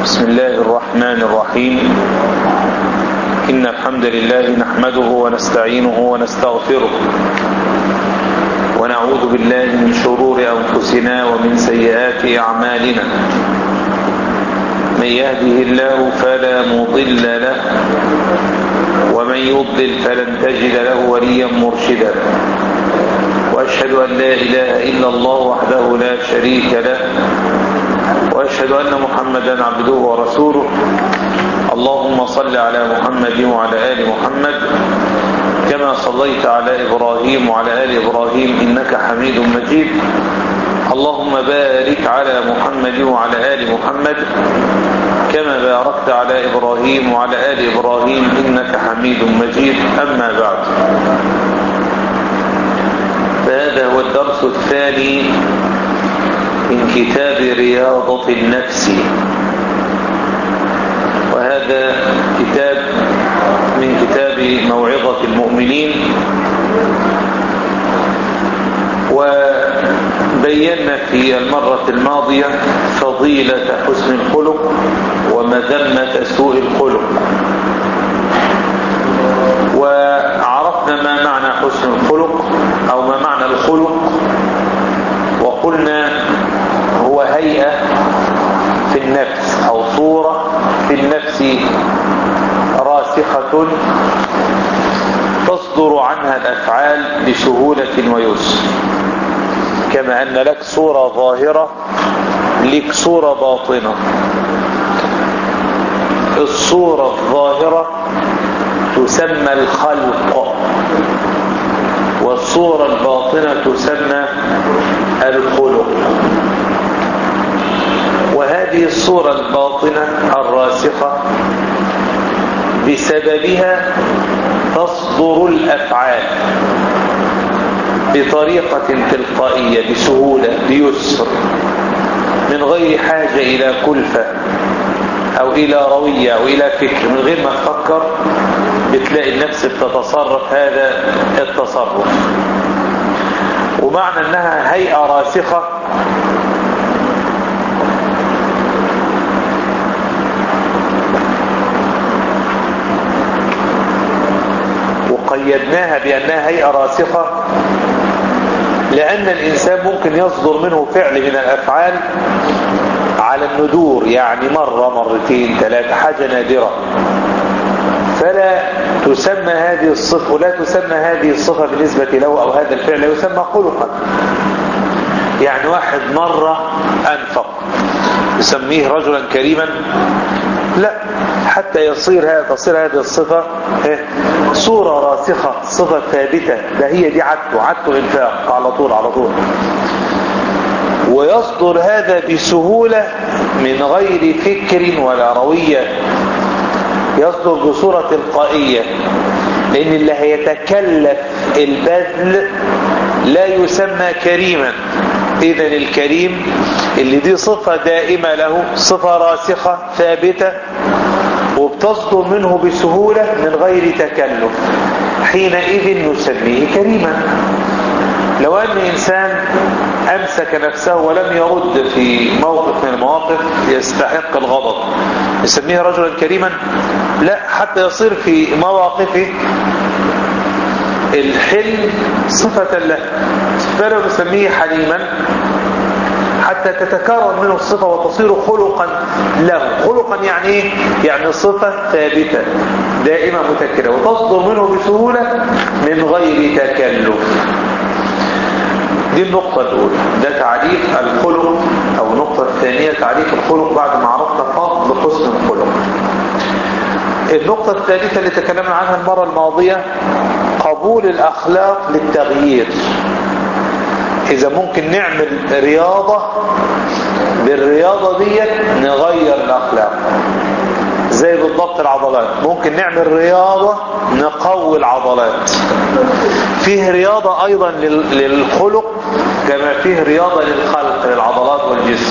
بسم الله الرحمن الرحيم إن الحمد لله نحمده ونستعينه ونستغفره ونعوذ بالله من شرور أنفسنا ومن سيئات أعمالنا من يهده الله فلا مضل له ومن يضلل فلن تجد له وليا مرشدا وأشهد أن لا إله إلا الله وحده لا شريك له وأشهد أن محمدا عبده ورسوله اللهم صل على محمد وعلى آل محمد كما صليت على إبراهيم وعلى آل إبراهيم إنك حميد مجيد اللهم بارك على محمد وعلى آل محمد كما باركت على إبراهيم وعلى آل إبراهيم إنك حميد مجيد أما بعد فهذا هو الدرس الثاني من كتاب رياضة النفس وهذا كتاب من كتاب موعظة المؤمنين وبينا في المرة الماضية فضيلة حسن الخلق ومذمة سوء الخلق وعرفنا ما معنى حسن الخلق أو ما معنى الخلق وقلنا هو هيئة في النفس أو صورة في النفس راسخة تصدر عنها الأفعال بسهولة ويسر كما أن لك صورة ظاهرة لك صورة باطنة الصورة الظاهرة تسمى الخلق والصورة الباطنة تسمى الخلق وهذه الصورة الباطنة الراسخة بسببها تصدر الأفعال بطريقة تلقائية بسهولة بيسر من غير حاجة إلى كلفة أو إلى روية أو إلى فكر من غير ما تفكر بتلاقي النفس بتتصرف هذا التصرف ومعنى أنها هيئة راسخة وقيدناها بأنها هيئة راسخة لأن الإنسان ممكن يصدر منه فعل من الأفعال على الندور يعني مرة مرتين ثلاثة حاجة نادرة فلا تسمى هذه الصفة ولا تسمى هذه الصفة بالنسبة له أو هذا الفعل يسمى خلقا يعني واحد مرة أنفق يسميه رجلا كريما لا حتى يصير هذا تصير هذه الصفة صورة راسخة صفة ثابتة ده هي دي عدته عدته إنفاق على طول على طول ويصدر هذا بسهولة من غير فكر ولا روية يصدر بصورة تلقائية لأن اللي هيتكلف البذل لا يسمى كريما إذا الكريم اللي دي صفة دائمة له صفة راسخة ثابتة وبتصدر منه بسهولة من غير تكلف حينئذ نسميه كريما لو أن إنسان أمسك نفسه ولم يرد في موقف من المواقف يستحق الغضب نسميه رجلا كريما لا حتى يصير في مواقفه الحلم صفة له فلو نسميه حليما حتى تتكرر منه الصفة وتصير خلقا له خلقا يعني ايه؟ يعني صفة ثابتة دائمة متكرة وتصدر منه بسهولة من غير تكلف دي النقطة الأولى ده تعريف الخلق أو النقطة الثانية تعريف الخلق بعد ما عرفنا فضل حسن الخلق النقطة الثالثة اللي تكلمنا عنها المرة الماضية قبول الأخلاق للتغيير إذا ممكن نعمل رياضة بالرياضة دي نغير الأخلاق زي بالضبط العضلات ممكن نعمل رياضة نقوي العضلات فيه رياضة أيضا للخلق كما فيه رياضة للخلق للعضلات والجسم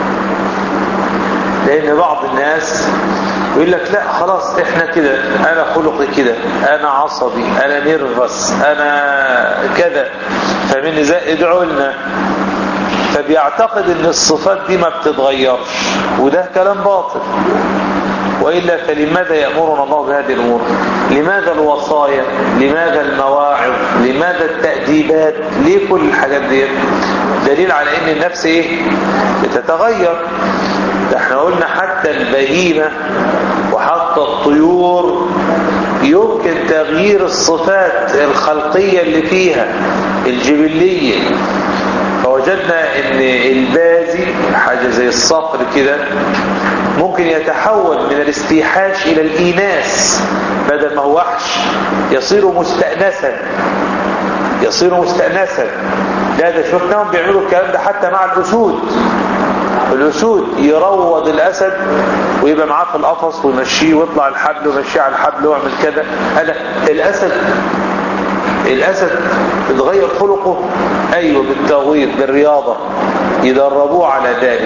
لأن بعض الناس يقول لك لا خلاص احنا كده انا خلقي كده انا عصبي انا نرفس انا كذا فمن ازاي ادعوا لنا فبيعتقد ان الصفات دي ما بتتغيرش وده كلام باطل وإلا فلماذا يأمرنا الله بهذه الأمور لماذا الوصايا لماذا المواعظ لماذا التأديبات ليه كل الحاجات دي دليل على ان النفس ايه بتتغير ده احنا قلنا حتى البهيمة وحتى الطيور يمكن تغيير الصفات الخلقية اللي فيها الجبلية فوجدنا ان البازي حاجة زي الصقر كده ممكن يتحول من الاستيحاش الى الإيناس بدل ما هو وحش يصير مستأنسا يصير مستأنسا لا ده شفناهم بيعملوا الكلام ده حتى مع الأسود الأسود يروض الأسد ويبقى معاه في القفص ويمشيه ويطلع الحبل ويمشيه على الحبل ويعمل كده أنا الأسد الأسد اتغير خلقه أيوة بالتغوير بالرياضة يدربوه على ذلك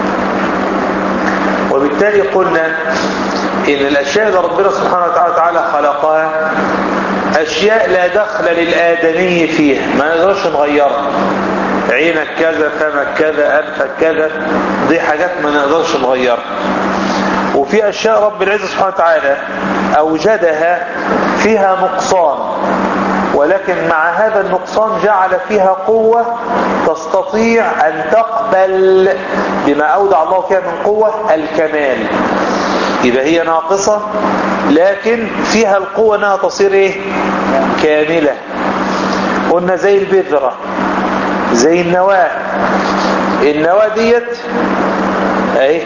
وبالتالي قلنا إن الأشياء اللي ربنا سبحانه وتعالى خلقها أشياء لا دخل للآدمي فيها ما نقدرش نغيرها عينك كذا فمك كذا أنفك كذا دي حاجات ما نقدرش نغيرها وفي أشياء رب العزة سبحانه وتعالى أوجدها فيها نقصان ولكن مع هذا النقصان جعل فيها قوة تستطيع أن تقبل بما أودع الله فيها من قوة الكمال يبقى هي ناقصة لكن فيها القوة أنها تصير إيه؟ كاملة قلنا زي البذرة زي النواة النواة ديت اهي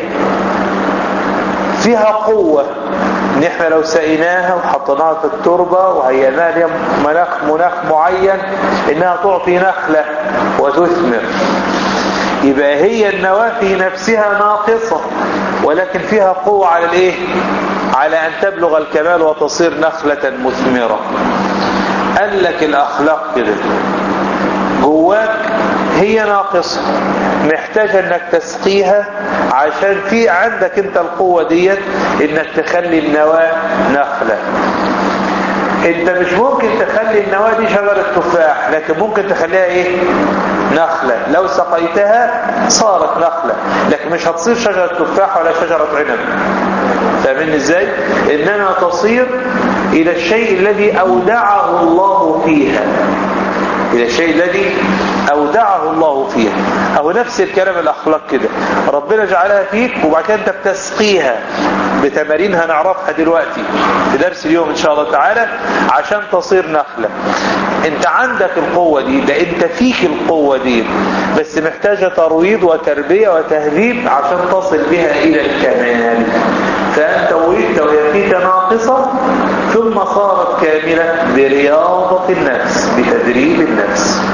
فيها قوة ان احنا لو سقيناها وحطيناها في التربة وهيئناها لها مناخ مناخ معين انها تعطي نخلة وتثمر يبقى هي النواة في نفسها ناقصة ولكن فيها قوة على الايه على ان تبلغ الكمال وتصير نخلة مثمرة قال لك الاخلاق كده جواك هي ناقصة محتاجة انك تسقيها عشان في عندك انت القوة ديت انك تخلي النواة نخلة انت مش ممكن تخلي النواة دي شجرة تفاح لكن ممكن تخليها ايه نخلة لو سقيتها صارت نخلة لكن مش هتصير شجرة تفاح ولا شجرة عنب فاهمين ازاي انما تصير الى الشيء الذي اودعه الله فيها إلى الشيء الذي أودعه الله فيها أو نفس الكلام الأخلاق كده ربنا جعلها فيك وبعد كده أنت بتسقيها بتمارين هنعرفها دلوقتي في درس اليوم إن شاء الله تعالى عشان تصير نخلة أنت عندك القوة دي ده أنت فيك القوة دي بس محتاجة ترويض وتربية وتهذيب عشان تصل بها إلى الكمال فأنت ولدت وهي فيك ناقصة ثم صارت كاملة برياضة النفس بتدريب النفس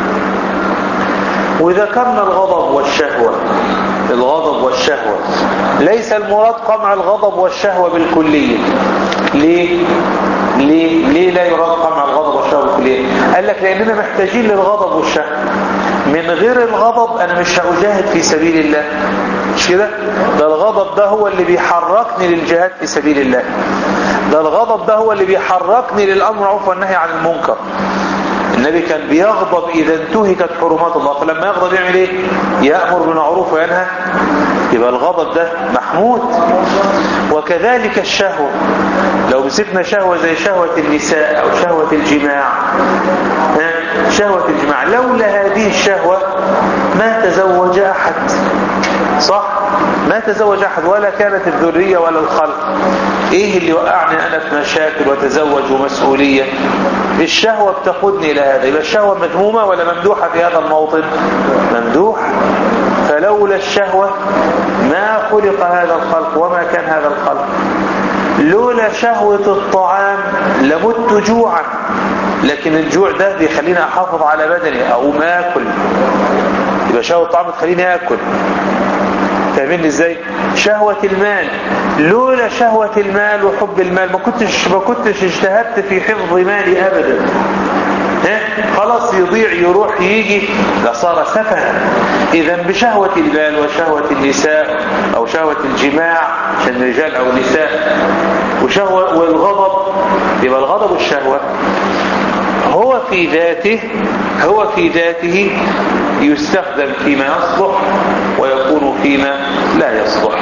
وذكرنا الغضب والشهوة الغضب والشهوة ليس المراد قمع الغضب والشهوة بالكلية ليه؟ ليه؟ ليه لا يراد قمع الغضب والشهوة بالكلية؟ قال لك لأننا محتاجين للغضب والشهوة من غير الغضب أنا مش هأجاهد في سبيل الله مش كده؟ ده الغضب ده هو اللي بيحركني للجهاد في سبيل الله ده الغضب ده هو اللي بيحركني للأمر عفوا والنهي عن المنكر النبي كان بيغضب إذا انتهكت حرمات الله فلما يغضب يعمل ايه يأمر بالمعروف وينهى يبقى الغضب ده محمود وكذلك الشهوة لو مسكنا شهوة زي شهوة النساء أو شهوة الجماع شهوة الجماع لولا هذه الشهوة ما تزوج أحد صح ما تزوج أحد ولا كانت الذرية ولا الخلق ايه اللي وقعني انا في مشاكل وتزوج ومسؤولية الشهوة بتقودني الى هذا يبقى الشهوة مذمومة ولا ممدوحة في هذا الموطن ممدوح فلولا الشهوة ما خلق هذا الخلق وما كان هذا الخلق لولا شهوة الطعام لمت جوعا لكن الجوع ده بيخليني احافظ على بدني او ما اكل يبقى شهوة الطعام تخليني اكل فاهمين ازاي شهوة المال لولا شهوة المال وحب المال ما كنتش ما كنتش اجتهدت في حفظ مالي ابدا ها خلاص يضيع يروح يجي لصار سفها اذا بشهوة المال وشهوة النساء او شهوة الجماع عشان الرجال او النساء وشهوة والغضب يبقى الغضب والشهوة هو في ذاته هو في ذاته يستخدم فيما يصلح ويكون فيما لا يصلح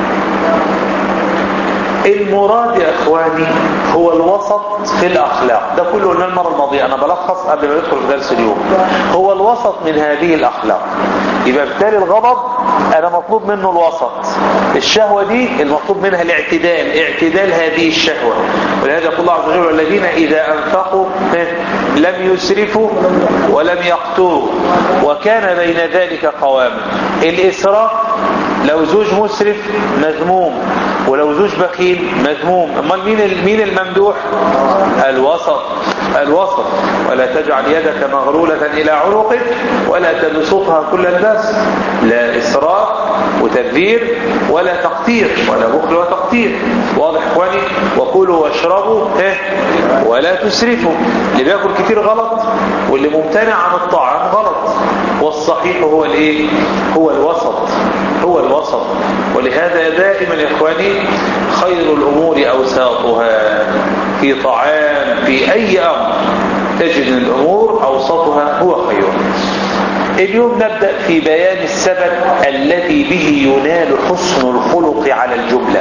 المراد يا اخواني هو الوسط في الاخلاق ده كله قلنا المره الماضيه انا بلخص قبل ما ندخل في درس اليوم هو الوسط من هذه الاخلاق يبقى بالتالي الغضب انا مطلوب منه الوسط الشهوه دي المطلوب منها الاعتدال اعتدال هذه الشهوه ولهذا يقول الله عز وجل والذين اذا انفقوا لم يسرفوا ولم يقتروا وكان بين ذلك قواما الاسراف لو زوج مسرف مذموم ولو زوج بخيل مذموم امال مين مين الممدوح الوسط الوسط ولا تجعل يدك مغلولة الى عنقك ولا تبسطها كل الباس لا اسراف وتبذير ولا تقتير ولا بخل ولا تقتير واضح اخواني وكلوا واشربوا ايه ولا تسرفوا اللي بياكل كتير غلط واللي ممتنع عن الطعام غلط والصحيح هو الايه هو الوسط هو الوسط ولهذا دائما يا اخواني خير الامور اوساطها في طعام في اي امر تجد الامور اوسطها هو خير اليوم نبدأ في بيان السبب الذي به ينال حسن الخلق على الجملة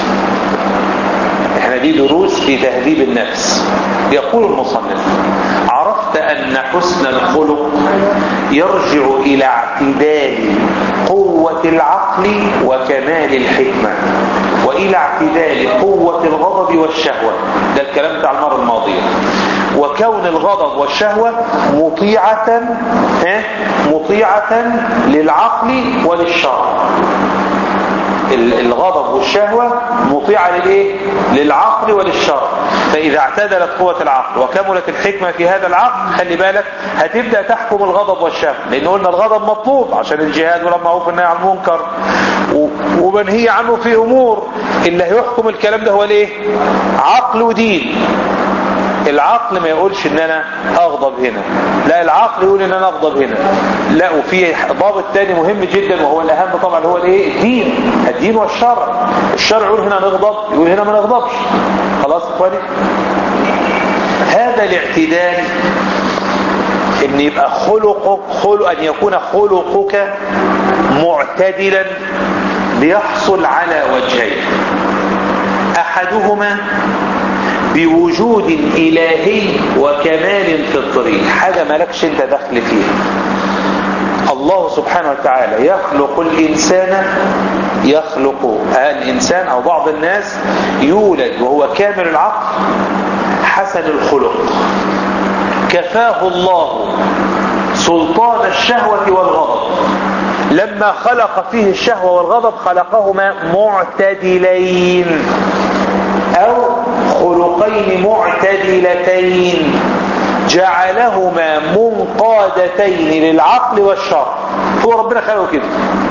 احنا دي دروس في تهذيب النفس يقول المصنف عرفت ان حسن الخلق يرجع الى اعتدال قوة العقل وكمال الحكمة والى اعتدال قوة الغضب والشهوة ده الكلام بتاع المرة الماضية وكون الغضب والشهوة مطيعة مطيعة للعقل وللشرع الغضب والشهوة مطيعة للايه للعقل وللشرع فإذا اعتدلت قوة العقل وكملت الحكمة في هذا العقل خلي بالك هتبدأ تحكم الغضب والشهوة لأن قلنا الغضب مطلوب عشان الجهاد ولما هو في النهي عن المنكر ومنهي عنه في أمور اللي هيحكم الكلام ده هو الايه عقل ودين العقل ما يقولش ان انا اغضب هنا لا العقل يقول ان انا اغضب هنا لا وفي ضابط تاني مهم جدا وهو الاهم طبعا هو الايه الدين الدين والشرع الشرع يقول هنا نغضب يقول هنا ما نغضبش خلاص اخواني هذا الاعتدال ان يبقى خلقك خلق ان يكون خلقك معتدلا بيحصل على وجهين احدهما بوجود إلهي وكمال فطري حاجة مالكش انت دخل فيها الله سبحانه وتعالى يخلق الإنسان يخلق الإنسان أو بعض الناس يولد وهو كامل العقل حسن الخلق كفاه الله سلطان الشهوة والغضب لما خلق فيه الشهوة والغضب خلقهما معتدلين أو خلقين معتدلتين جعلهما منقادتين للعقل والشرع هو ربنا خلقه كده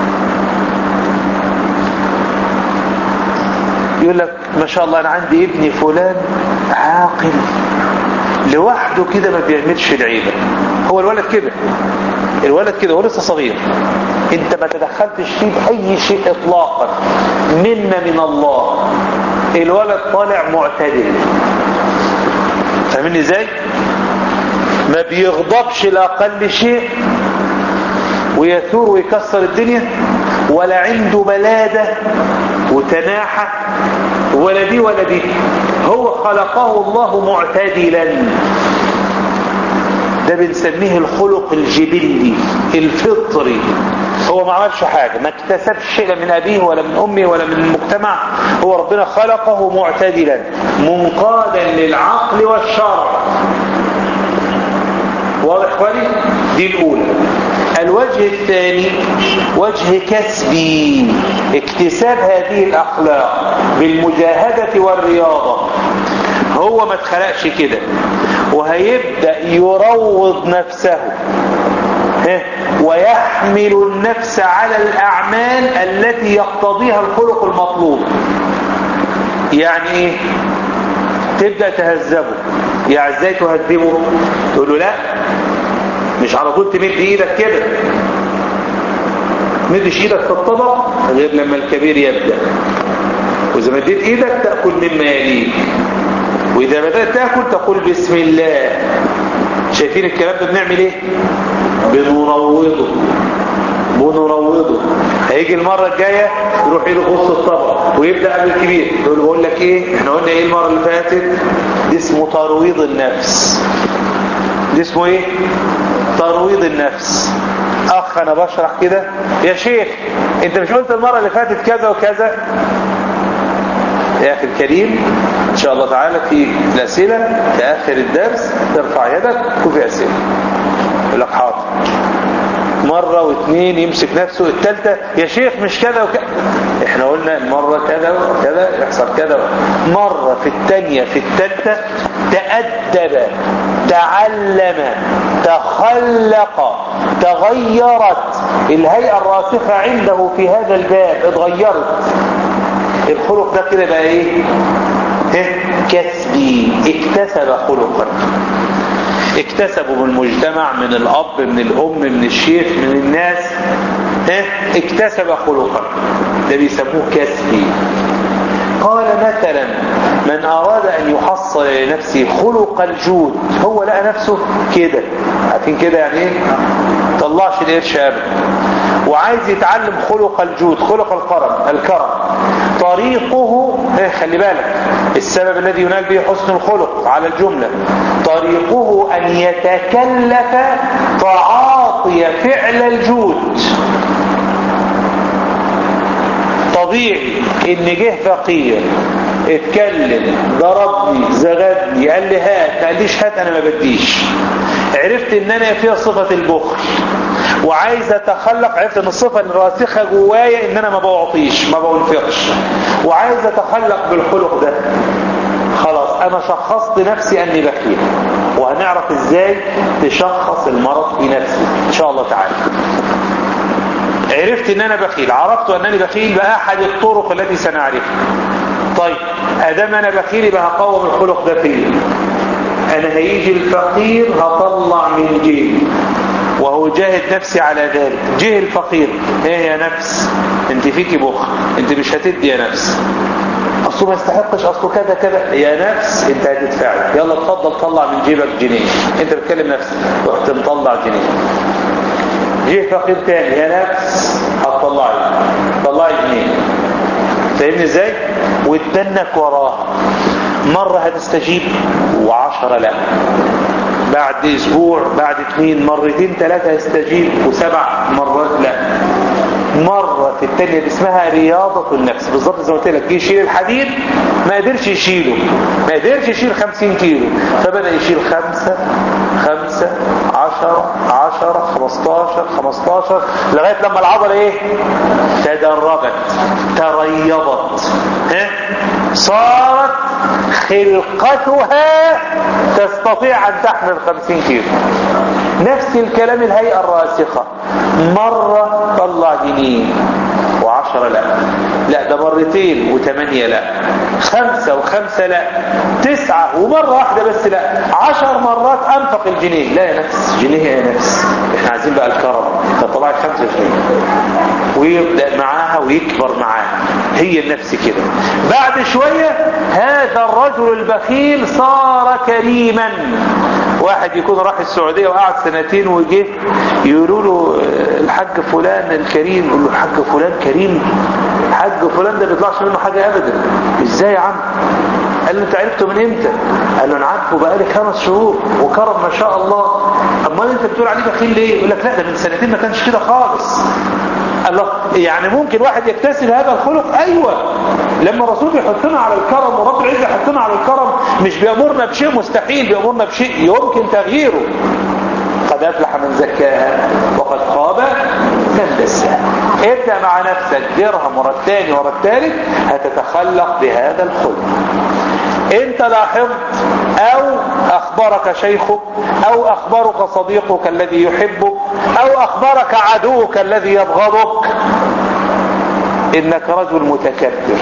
يقول لك ما شاء الله انا عندي ابني فلان عاقل لوحده كده ما بيعملش العيبة هو الولد كده الولد كده هو لسه صغير انت ما تدخلتش فيه بأي شيء اطلاقا منا من الله الولد طالع معتدل فاهمين ازاي ما بيغضبش لاقل شيء ويثور ويكسر الدنيا ولا عنده بلادة وتناحة ولا دي ولا دي هو خلقه الله معتدلا ده بنسميه الخلق الجبلي الفطري هو ما عملش حاجة ما اكتسبش شيء من أبيه ولا من أمه ولا من المجتمع هو ربنا خلقه معتدلا منقادا للعقل والشرع واضح اخواني دي الأولى الوجه الثاني وجه كسبي اكتساب هذه الأخلاق بالمجاهدة والرياضة هو ما اتخلقش كده وهيبدأ يروض نفسه ويحمل النفس على الأعمال التي يقتضيها الخلق المطلوب يعني ايه تبدأ تهذبه يعني ازاي تهذبه تقول له لا مش على طول تمد ايدك كده مدش ايدك في الطبق غير لما الكبير يبدأ واذا مديت ايدك تأكل مما يليك واذا بدأت تأكل تقول بسم الله شايفين الكلام ده بنعمل ايه بنروضه بنروضه هيجي المرة الجاية يروح له بص الطبق ويبدأ بالكبير يقول له بقول لك ايه احنا قلنا ايه المرة اللي فاتت دي اسمه ترويض النفس دي اسمه ايه ترويض النفس اخ انا بشرح كده يا شيخ انت مش قلت المرة اللي فاتت كذا وكذا يا اخي الكريم ان شاء الله تعالى في الاسئلة في اخر الدرس ترفع يدك وفي اسئلة يقول لك حاضر مرة واثنين يمسك نفسه الثالثة يا شيخ مش كذا وكذا احنا قلنا المرة كذا وكذا يحصل كذا مرة في الثانية في الثالثة تأدب تعلم تخلق تغيرت الهيئة الراسخة عنده في هذا الباب اتغيرت الخلق ده كده بقى ايه كسبي اكتسب خلقا اكتسبوا من المجتمع من الأب من الأم من الشيخ من الناس اه اكتسب خلقا ده بيسموه كسبي قال مثلا من أراد أن يحصل لنفسه خلق الجود هو لقى نفسه كده عارفين كده يعني ايه طلعش القرش ابدا وعايز يتعلم خلق الجود خلق الكرم الكرم طريقه ايه خلي بالك السبب الذي ينال به حسن الخلق على الجملة طريقه أن يتكلف تعاطي فعل الجود طبيعي ان جه فقير اتكلم ضربني زغدني قال لي هات ما قاليش هات انا ما بديش عرفت ان انا فيها صفة البخل وعايز اتخلق عرفت ان الصفة الراسخة جوايا ان انا ما بعطيش ما بنفقش وعايز اتخلق بالخلق ده خلاص انا شخصت نفسي اني بخيل وهنعرف ازاي تشخص المرض في نفسي ان شاء الله تعالى عرفت ان انا بخيل عرفت انني بخيل باحد الطرق التي سنعرفها طيب ادام انا بخيل يبقى هقوم الخلق ده فيا انا هيجي الفقير هطلع من جيبي وهو جاهد نفسي على ذلك جه الفقير ايه يا نفس انت فيكي بخل انت مش هتدي يا نفس اصله ما يستحقش اصله كذا كذا يا نفس انت هتدفعي يلا اتفضل طلع من جيبك جنيه انت بتكلم نفسك رحت مطلع جنيه جه فقير تاني يا نفس هتطلعي طلعي جنيه فاهمني ازاي وتدنك وراها مرة هتستجيب وعشرة لا بعد اسبوع بعد اثنين مرتين ثلاثة يستجيب وسبع مرات لا مرة في التانية اسمها رياضة النفس بالظبط زي ما قلت لك جه يشيل الحديد ما قدرش يشيله ما قدرش يشيل 50 كيلو فبدأ يشيل خمسة خمسة عشرة عشرة خمستاشر خمستاشر لغاية لما العضلة ايه تدربت تريضت ها صارت خلقتها تستطيع أن تحمل خمسين كيلو نفس الكلام الهيئة الراسخة مرة طلع جنيه وعشرة لا لا ده مرتين وثمانية لا خمسة وخمسة لا تسعة ومرة واحدة بس لا عشر مرات أنفق الجنيه لا يا نفس جنيه يا نفس احنا عايزين بقى الكرم فطلعت خمسة جنيه ويبدأ معاها ويكبر معاها هي النفس كده بعد شوية هذا الرجل البخيل صار كريما واحد يكون راح السعودية وقعد سنتين وجه يقولوا له الحاج فلان الكريم يقول له الحاج فلان كريم الحاج فلان ده بيطلعش منه حاجة ابدا ازاي يا عم قال له انت عرفته من امتى قال له انا عارفه بقالي خمس شهور وكرم ما شاء الله امال انت بتقول عليه بخيل ليه يقول لك لا ده من سنتين ما كانش كده خالص الله يعني ممكن واحد يكتسب هذا الخلق ايوه لما الرسول بيحطنا على الكرم ورب العزه يحطنا على الكرم مش بيامرنا بشيء مستحيل بيامرنا بشيء يمكن تغييره قد افلح من زكاها وقد خاب من دساها ابدا مع نفسك درهم ورا الثاني ورا الثالث هتتخلق بهذا الخلق انت لاحظت او اخبرك شيخك او اخبرك صديقك الذي يحبك او اخبرك عدوك الذي يبغضك انك رجل متكبر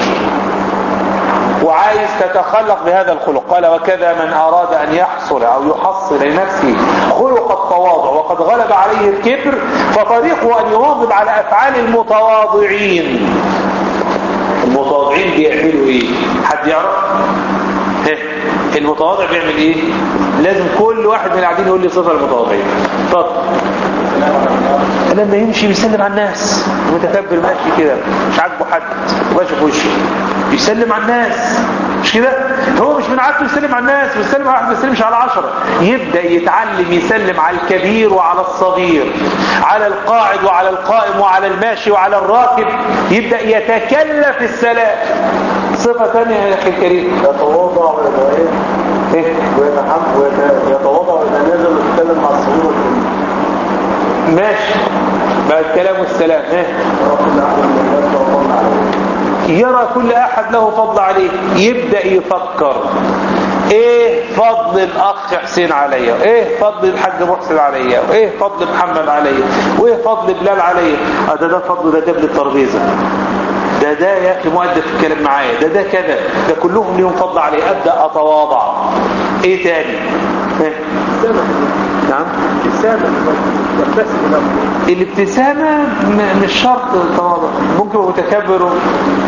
وعايز تتخلق بهذا الخلق قال وكذا من اراد ان يحصل او يحصل لنفسه خلق التواضع وقد غلب عليه الكبر فطريقه ان يواظب على افعال المتواضعين المتواضعين بيعملوا ايه حد يعرف المتواضع بيعمل ايه لازم كل واحد من القاعدين يقول لي صفه المتواضعين اتفضل لما يمشي بيسلم على الناس متكبر ماشي كده مش عاجبه حد ماشي في وشه بيسلم على الناس مش كده هو مش من عادته يسلم على الناس ويسلم على واحد ما يسلمش على عشرة يبدأ يتعلم يسلم على الكبير وعلى الصغير على القاعد وعلى القائم وعلى الماشي وعلى الراكب يبدأ يتكلف السلام صفة ثانية يا أخي الكريم يتواضع ويبقى ايه إيه؟ ويتحمل ويتواضع ويبقى نازل ويتكلم مع الصغير والكبير ماشي بعد الكلام والسلام إيه؟ رب العالمين والناس وطلع عليه يرى كل أحد له فضل عليه يبدأ يفكر ايه فضل الاخ حسين عليا ايه فضل الحاج محسن عليا وايه فضل محمد عليا وايه فضل بلال عليا آه ده ده فضل ده جاب لي الترابيزه ده ده يا اخي مؤدب في الكلام معايا ده ده كذا ده كلهم ليهم فضل عليه ابدا اتواضع ايه تاني إيه؟ نعم ابتسامة يبتسم له الابتسامة م- مش شرط التواضع ممكن يبقى متكبر و-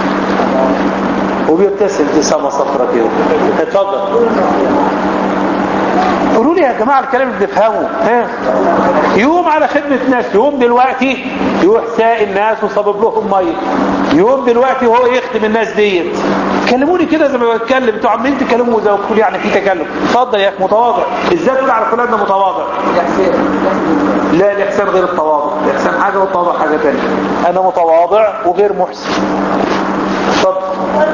وبيبتسم ابتسامة صفرة كده اتفضل قولوا لي يا جماعة الكلام اللي بنفهمه ها يقوم على خدمة ناس يقوم دلوقتي يروح ساقي الناس وصبب لهم مية يقوم دلوقتي وهو يخدم الناس ديت كلموني كده زي ما بتكلم انتوا عمالين تكلموا زي ما بتقول يعني في تكلم اتفضل يا اخي متواضع ازاي تقول على فلان ده متواضع لا الإحسان غير التواضع الإحسان حاجة والتواضع حاجة تانية أنا متواضع وغير محسن اتفضل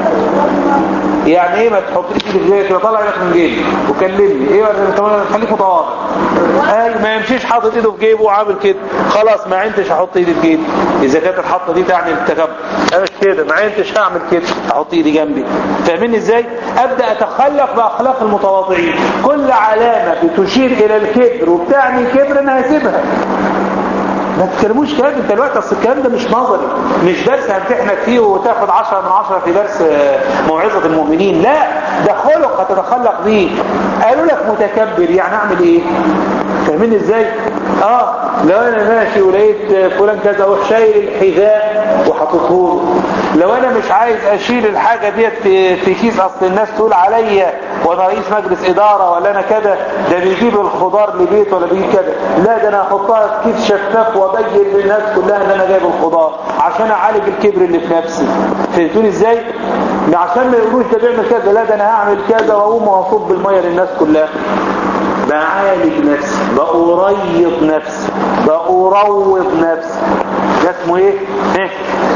يعني ايه ما تحطليش ايدي في جيبك طلع ايدك من جيبي وكلمني ايه ولا انت خليك متواضع قال ما يمشيش حاطط ايده في جيبه وعامل كده خلاص ما عندش احط ايدي في جيبي اذا كانت الحطه دي تعني التكبر انا مش كده ما عندش هعمل كده احط ايدي جنبي فاهميني ازاي ابدا اتخلق باخلاق المتواضعين كل علامه بتشير الى الكبر وبتعني الكبر انا هسيبها ما تتكلموش كلام انت دلوقتي اصل الكلام ده مش نظري مش درس همتحنك فيه وتاخد 10 من 10 في درس آه، موعظه المؤمنين لا ده خلق هتتخلق بيه قالوا لك متكبر يعني اعمل ايه فاهمين ازاي اه لو انا ماشي ولقيت آه، فلان كذا اروح شايل الحذاء وحاططه له لو انا مش عايز اشيل الحاجه ديت في في كيس اصل الناس تقول عليا وانا رئيس مجلس اداره ولا انا كذا ده بيجيب الخضار لبيت ولا بيجيب كذا لا ده انا هحطها في كيس شفاف وابين للناس كلها ان انا جايب الخضار عشان اعالج الكبر اللي في نفسي فهمتوني ازاي عشان ما يقولوش ده بيعمل كذا لا ده انا هعمل كذا واقوم واصب الميه للناس كلها بعالج نفسي بأريض نفسي بأروض نفسي ده اسمه ايه؟ إيه؟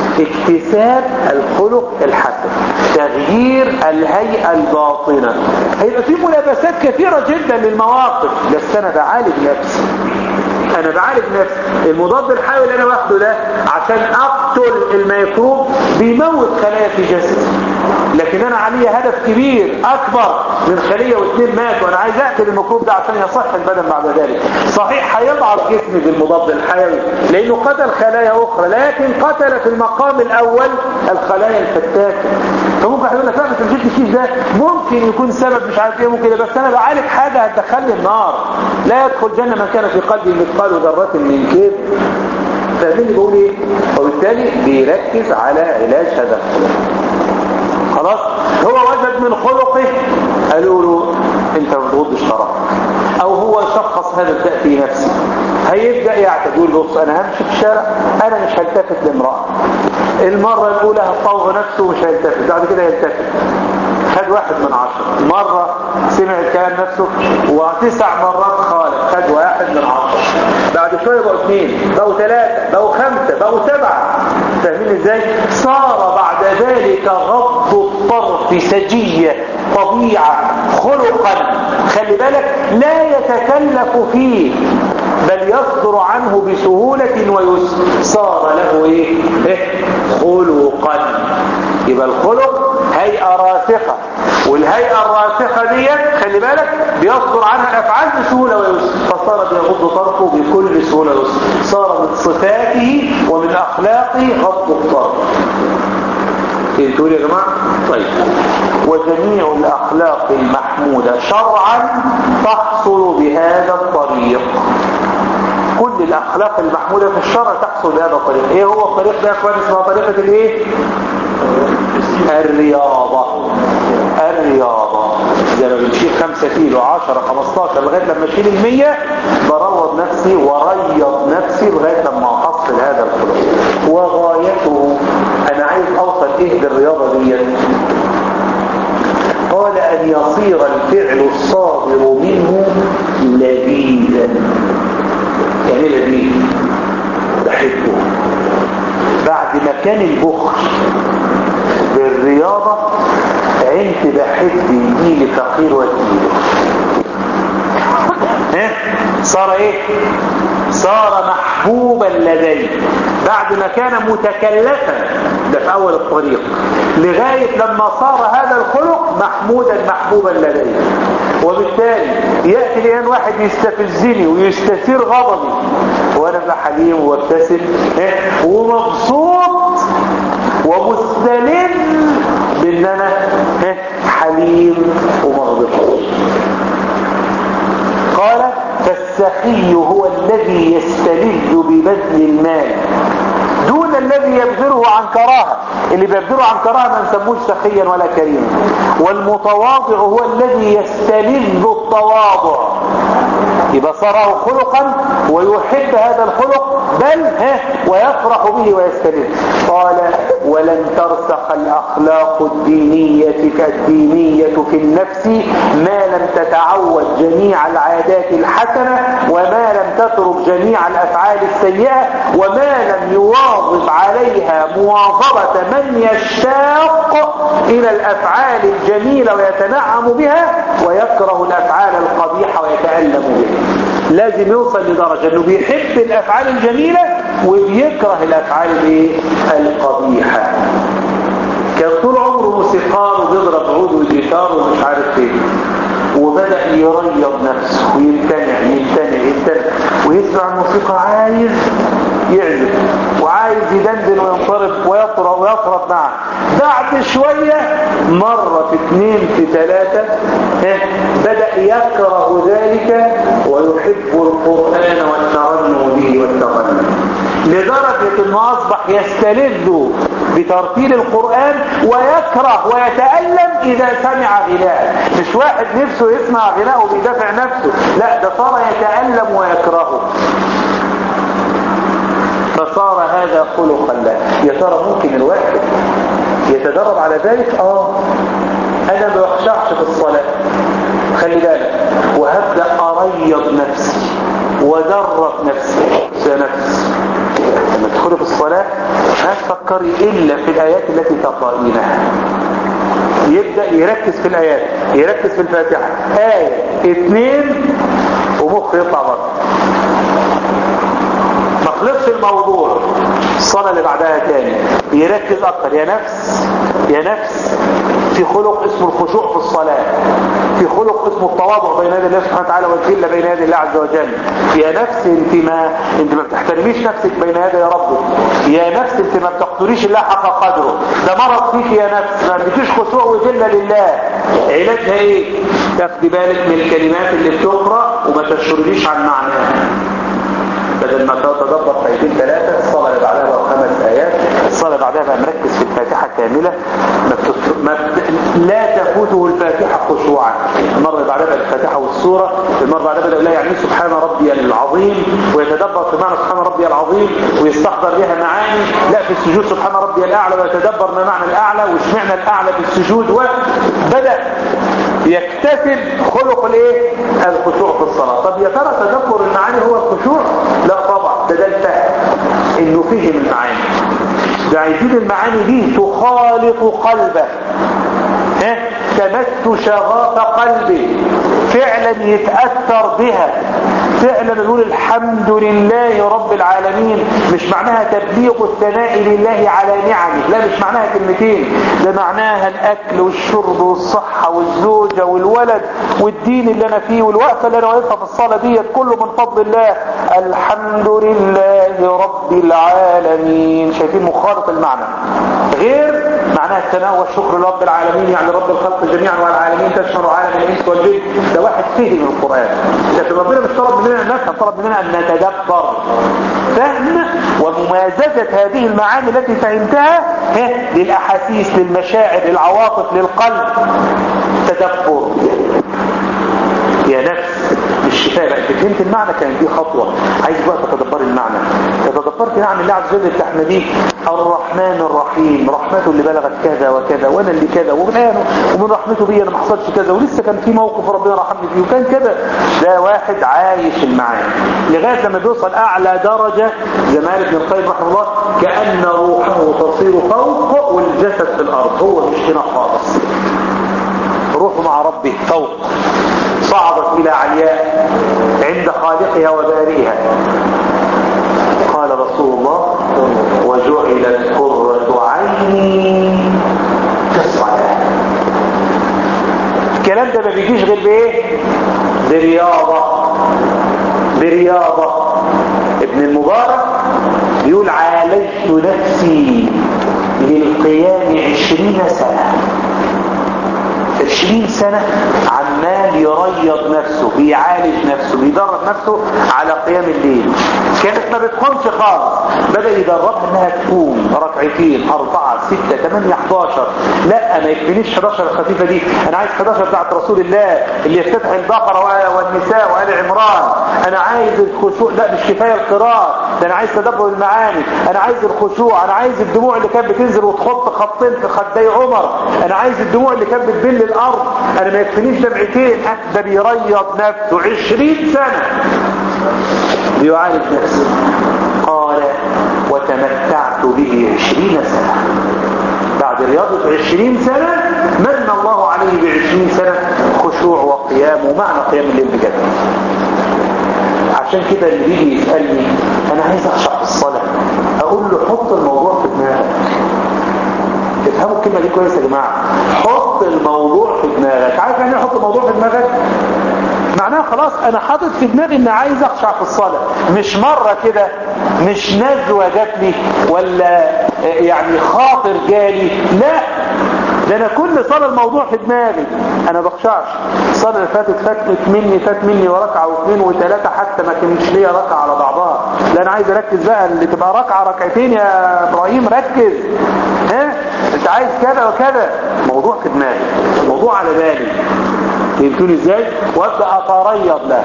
اكتساب الخلق الحسن تغيير الهيئة الباطنة هيبقى في ملابسات كثيرة جدا للمواقف بس انا بعالج نفسي انا بعالج نفسي المضاد الحيوي اللي انا باخده ده عشان اقتل الميكروب بيموت خلايا في جسدي لكن انا علي هدف كبير اكبر من خلية واثنين مات وانا عايز اقتل الميكروب ده عشان يصح البدن بعد ذلك صحيح هيضعف جسمي بالمضاد الحيوي لانه قتل خلايا اخرى لكن قتل في المقام الاول الخلايا الفتاكة فممكن هيقول لك لا بس الجلد الكيس ده ممكن يكون سبب مش عارف ايه ممكن إيه، بس انا بعالج حاجة هتدخلني النار لا يدخل جنة من كان في قلبه مثقال ذرة من كبر فاهمين اللي بقول ايه وبالتالي بيركز على علاج هذا الخلق خلاص هو وجد من خلقه قالوا له انت ما بتغضش طرفك او هو شخص هذا الداء في نفسه هيبدا يعتد يقول بص انا همشي في الشارع انا مش هلتفت لامراه المره الاولى هتطوع نفسه ومش هيلتفت بعد كده يلتفت خد واحد من عشرة مرة سمع الكلام نفسه وتسع مرات خالف خد واحد من عشرة بعد شوية بقوا اثنين بقوا ثلاثة بقوا خمسة بقوا سبعة فاهمين ازاي صار بعد ذلك غض الطرف سجية طبيعة خلقا خلي بالك لا يتكلف فيه بل يصدر عنه بسهولة ويسر صار له ايه, إيه؟ خلقا يبقى الخلق هيئة راسخة والهيئة الراسخة ديت خلي بالك بيصدر عنها الأفعال بسهولة ويسر فصار بيغض طرفه بكل سهولة ويسر صار من صفاته ومن أخلاقه غض الطرف فهمتوا يا جماعة؟ طيب وجميع الأخلاق المحمودة شرعا تحصل بهذا الطريق كل الأخلاق المحمودة في الشرع تحصل بهذا الطريق ايه هو الطريق ده يا اخوان اسمها طريقة الايه الرياضة الرياضة زي ما بنشيل 5 كيلو 10 15 لغايه لما اشيل ال 100 بروض نفسي وريض نفسي لغايه لما احصل هذا الخلق وغايته انا عايز اوصل ايه بالرياضه دي قال ان يصير الفعل الصادر منه لذيذا يعني إيه لذيذ بحبه بعد ما كان البخل بالرياضة عينت بحب يجيلي فقير واديله ها صار ايه صار محبوبا لدي بعد ما كان متكلفا ده في اول الطريق لغاية لما صار هذا الخلق محمودا محبوبا لدي وبالتالي يأتي الآن واحد يستفزني ويستثير غضبي وانا بقى حليم وابتسم ها؟ ومبسوط ومستلم بان انا ها؟ حليم ومغضب قال فالسخي هو الذي يستلذ ببذل المال دون الذي يبذله عن كراهة اللي بيبذله عن كراهة ما نسموش سخيا ولا كريما والمتواضع هو الذي يستلذ التواضع يبقى صاره خلقا ويحب هذا الخلق بل ها ويفرح به ويستلذ قال ولن ترسخ الأخلاق الدينية كالدينية في النفس ما لم تتعود جميع العادات الحسنة وما لم تترك جميع الأفعال السيئة وما لم يواظب عليها مواظبة من يشتاق إلى الأفعال الجميلة ويتنعم بها ويكره الأفعال القبيحة ويتألم بها لازم يوصل لدرجة انه بيحب الافعال الجميلة وبيكره الافعال الايه القبيحة كان طول عمره موسيقار وبيضرب عود وجيتار ومش عارف ايه وبدأ يريض نفسه ويمتنع يمتنع يمتنع ويسمع الموسيقى عايز يعزف وعايز يدندن وينصرف ويطرب ويطرب معه بعد شوية مرة في اثنين في ثلاثة بدأ يكره ذلك ويحب القرآن والترنم به والتغنم لدرجة انه اصبح يستلذ بترتيل القرآن ويكره ويتألم اذا سمع غناء مش واحد نفسه يسمع غناء وبيدافع نفسه لا ده صار يتألم ويكرهه فصار هذا خلقا له يا ترى ممكن الواحد يتدرب على ذلك اه انا ما بخشعش في الصلاة خلي بالك وهبدأ اريض نفسي ودرب نفسي يا نفس لما تدخلي في الصلاة لا تفكري الا في الايات التي تقرأينها يبدأ يركز في الآيات يركز في الفاتحة آية اثنين ومخ يطلع بره ما خلصش الموضوع الصلاة اللي بعدها تاني يركز أكتر يا نفس يا نفس في خلق اسمه الخشوع في الصلاة في خلق اسمه التواضع بين يدي الله سبحانه وتعالى والذله بين يدي الله عز وجل يا نفس انت ما انت ما بتحترميش نفسك بين يدي ربك يا نفس انت ما بتقدريش الله حق قدره ده مرض فيك يا نفس ما عندكيش خشوع وذله لله علاجها ايه تاخدي بالك من الكلمات اللي بتقرا وما تشرديش عن معناها بدل ما تتدبر في ايتين ثلاثة الصلاة اللي بعدها بقى خمس آيات الصلاة اللي بعدها بقى مركز في الفاتحة كاملة ما بتت... ما بت... لا تفوته الفاتحة خشوعا المرة اللي بعدها بقى الفاتحة والسورة المرة اللي بعدها بدأ يقول يعني سبحان ربي العظيم ويتدبر في معنى سبحان ربي العظيم ويستحضر بها معاني لا في السجود سبحان ربي الأعلى ويتدبر ما معنى الأعلى واشمعنى الأعلى في السجود وبدأ يكتسب خلق الايه الخشوع في الصلاة طب يا ترى تدبر المعاني هو الخشوع لا طبعا ده ده الفهم انه فهم المعاني ده عايزين المعاني دي تخالط قلبه ها تمس شغاف قلبه فعلا يتأثر بها فعلا نقول الحمد لله رب العالمين مش معناها تبليغ الثناء لله على نعمه لا مش معناها كلمتين ده معناها الاكل والشرب والصحة والزوجة والولد والدين اللي انا فيه والوقفة اللي انا واقفها في الصلاة ديت كله من فضل الله الحمد لله رب العالمين شايفين مخالط المعنى غير معناها الثناء والشكر لرب العالمين يعني رب الخلق جميعا والعالمين تشمل عالم الانس والجن ده واحد فهم القرآن لكن ربنا مش طلب مننا ان نفهم طلب مننا ان نتدبر فهم وممازجة هذه المعاني التي فهمتها للأحاسيس للمشاعر للعواطف للقلب تدبر يا نفس مش كفايه بقى انت فهمت المعنى كانت دي خطوه عايز بقى تتدبري المعنى تدبرت نعم الله عز وجل تحمديه الرحمن الرحيم رحمته اللي بلغت كذا وكذا وانا اللي كذا ومن ومن رحمته بي انا ما حصلش كذا ولسه كان في موقف ربنا رحمني فيه وكان كذا ده واحد عايش المعاني لغايه لما بيوصل اعلى درجه زي ما قال ابن القيم رحمه الله كان روحه تصير فوق والجسد في الارض هو مش هنا خالص روحه مع ربه فوق صعدت إلى علياء عند خالقها وبارئها قال رسول الله وجعلت قرة عيني في الصلاة الكلام ده ما بيجيش غير بايه برياضة برياضة ابن المبارك يقول عالجت نفسي للقيام عشرين سنة عشرين سنة عمال يريض نفسه بيعالج نفسه بيدرب نفسه على قيام الليل كانت ما بتقومش خالص بدأ يدربها انها تقوم ركعتين اربعة ستة تمانية 11 لا ما يكفينيش 11 الخفيفة دي انا عايز 11 بتاعت رسول الله اللي يفتتح البقرة والنساء وآل عمران انا عايز الخشوع لا مش كفاية القراءة ده انا عايز تدبر المعاني انا عايز الخشوع انا عايز الدموع اللي كانت بتنزل وتخط خطين في خدي عمر انا عايز الدموع اللي كانت بتبل الارض انا ما يكفينيش دمعتين ده بيريض نفسه عشرين سنة بيعالج نفسه قال وتمتعت به عشرين سنة بعد رياضة عشرين سنة من الله عليه بعشرين سنة خشوع وقيام ومعنى قيام الليل بجد عشان كده اللي بيجي يسألني انا عايز اخشع في الصلاة اقول له حط الموضوع في دماغك تفهموا الكلمة دي كويس يا جماعة حط الموضوع في دماغك عارف يعني احط الموضوع في دماغك معناها خلاص انا حاطط في دماغي ان عايز اخشع في الصلاة مش مرة كده مش نزوة جات لي ولا يعني خاطر جالي لا ده انا كل صلاة الموضوع في دماغي انا بخشعش الصلاة اللي فاتت فاتت مني فات مني وركعة واثنين وثلاثة حتى ما كانش ليا ركعة على بعضها لا انا عايز اركز بقى اللي تبقى ركعة ركعتين يا ابراهيم ركز ها انت عايز كذا وكذا موضوع في دماغي موضوع على بالي فهمتوني ازاي وابدا اتريض له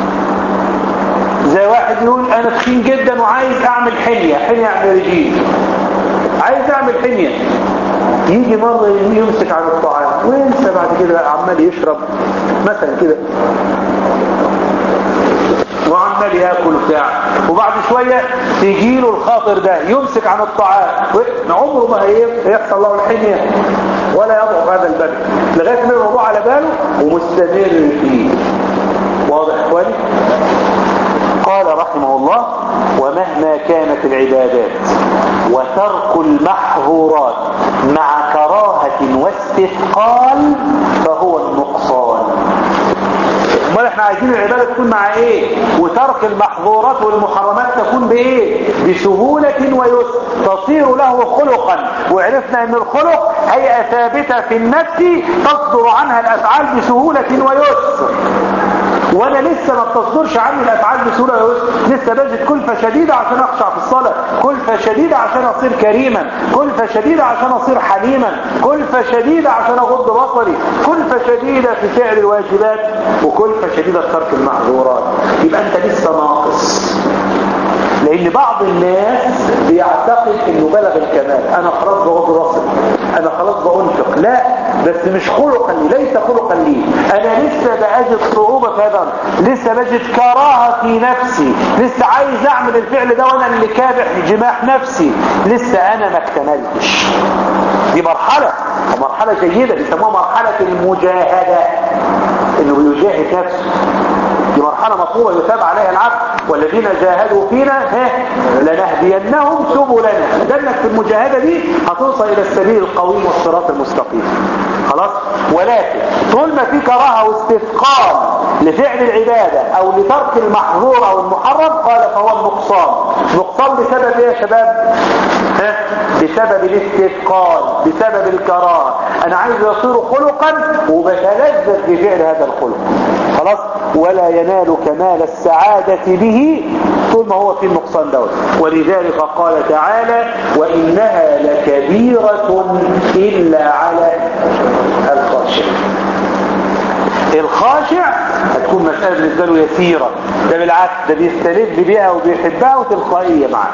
زي واحد يقول انا تخين جدا وعايز اعمل حنية حنية اعمل رجيم عايز اعمل حنية يجي مرة يمسك على الطعام وينسى بعد كده عمال يشرب مثلا كده وعمال ياكل بتاع وبعد شوية تيجي له الخاطر ده يمسك عن الطعام عمره ما هيحصل له الحنية ولا يضعف هذا البدن لغاية ما الموضوع على باله ومستمر فيه واضح اخواني قال رحمه الله ومهما كانت العبادات وترك المحظورات مع كراهة واستثقال فهو النقصان امال احنا عايزين العبادة تكون مع ايه وترك المحظورات والمحرمات تكون بايه بسهولة ويسر تصير له خلقا وعرفنا ان الخلق هيئة ثابتة في النفس تصدر عنها الافعال بسهولة ويسر وانا لسه ما بتصدرش عني الافعال بسهوله ويسر لسه بجد كلفه شديده عشان اخشع في الصلاه كلفه شديده عشان اصير كريما كلفه شديده عشان اصير حليما كلفه شديده عشان اغض بصري كلفه شديده في فعل الواجبات وكلفه شديده في ترك المحظورات يبقى انت لسه ناقص لان بعض الناس بيعتقد انه بلغ الكمال انا خلاص بغض بصري انا خلاص بأنفق لا بس مش خلقا لي ليس خلقا لي انا لسه بأجد صعوبة في هذا لسه بجد كراهة في نفسي لسه عايز اعمل الفعل ده وانا اللي كابح جماح نفسي لسه انا ما اكتملتش دي مرحلة مرحلة جيدة بيسموها مرحلة المجاهدة انه يجاهد نفسه دي مرحلة مطلوبة يتابع عليها العبد والذين جاهدوا فينا ها لنهدينهم سبلنا دلك في المجاهدة دي هتوصل إلى السبيل القويم والصراط المستقيم خلاص ولكن طول ما في كراهة واستثقال لفعل العبادة أو لترك المحظور أو المحرم قال فهو النقصان نقصان بسبب ايه يا شباب ها بسبب الاستثقال بسبب الكراهة أنا عايز يصير خلقا وبتلذذ بفعل هذا الخلق خلاص ولا ينال كمال السعادة به طول ما هو في النقصان دوت ولذلك قال تعالى وإنها لكبيرة إلا على الخاشع الخاشع هتكون مسألة بالنسبة له يسيرة ده بالعكس ده بيستلذ بيها وبيحبها وتلقائية معاه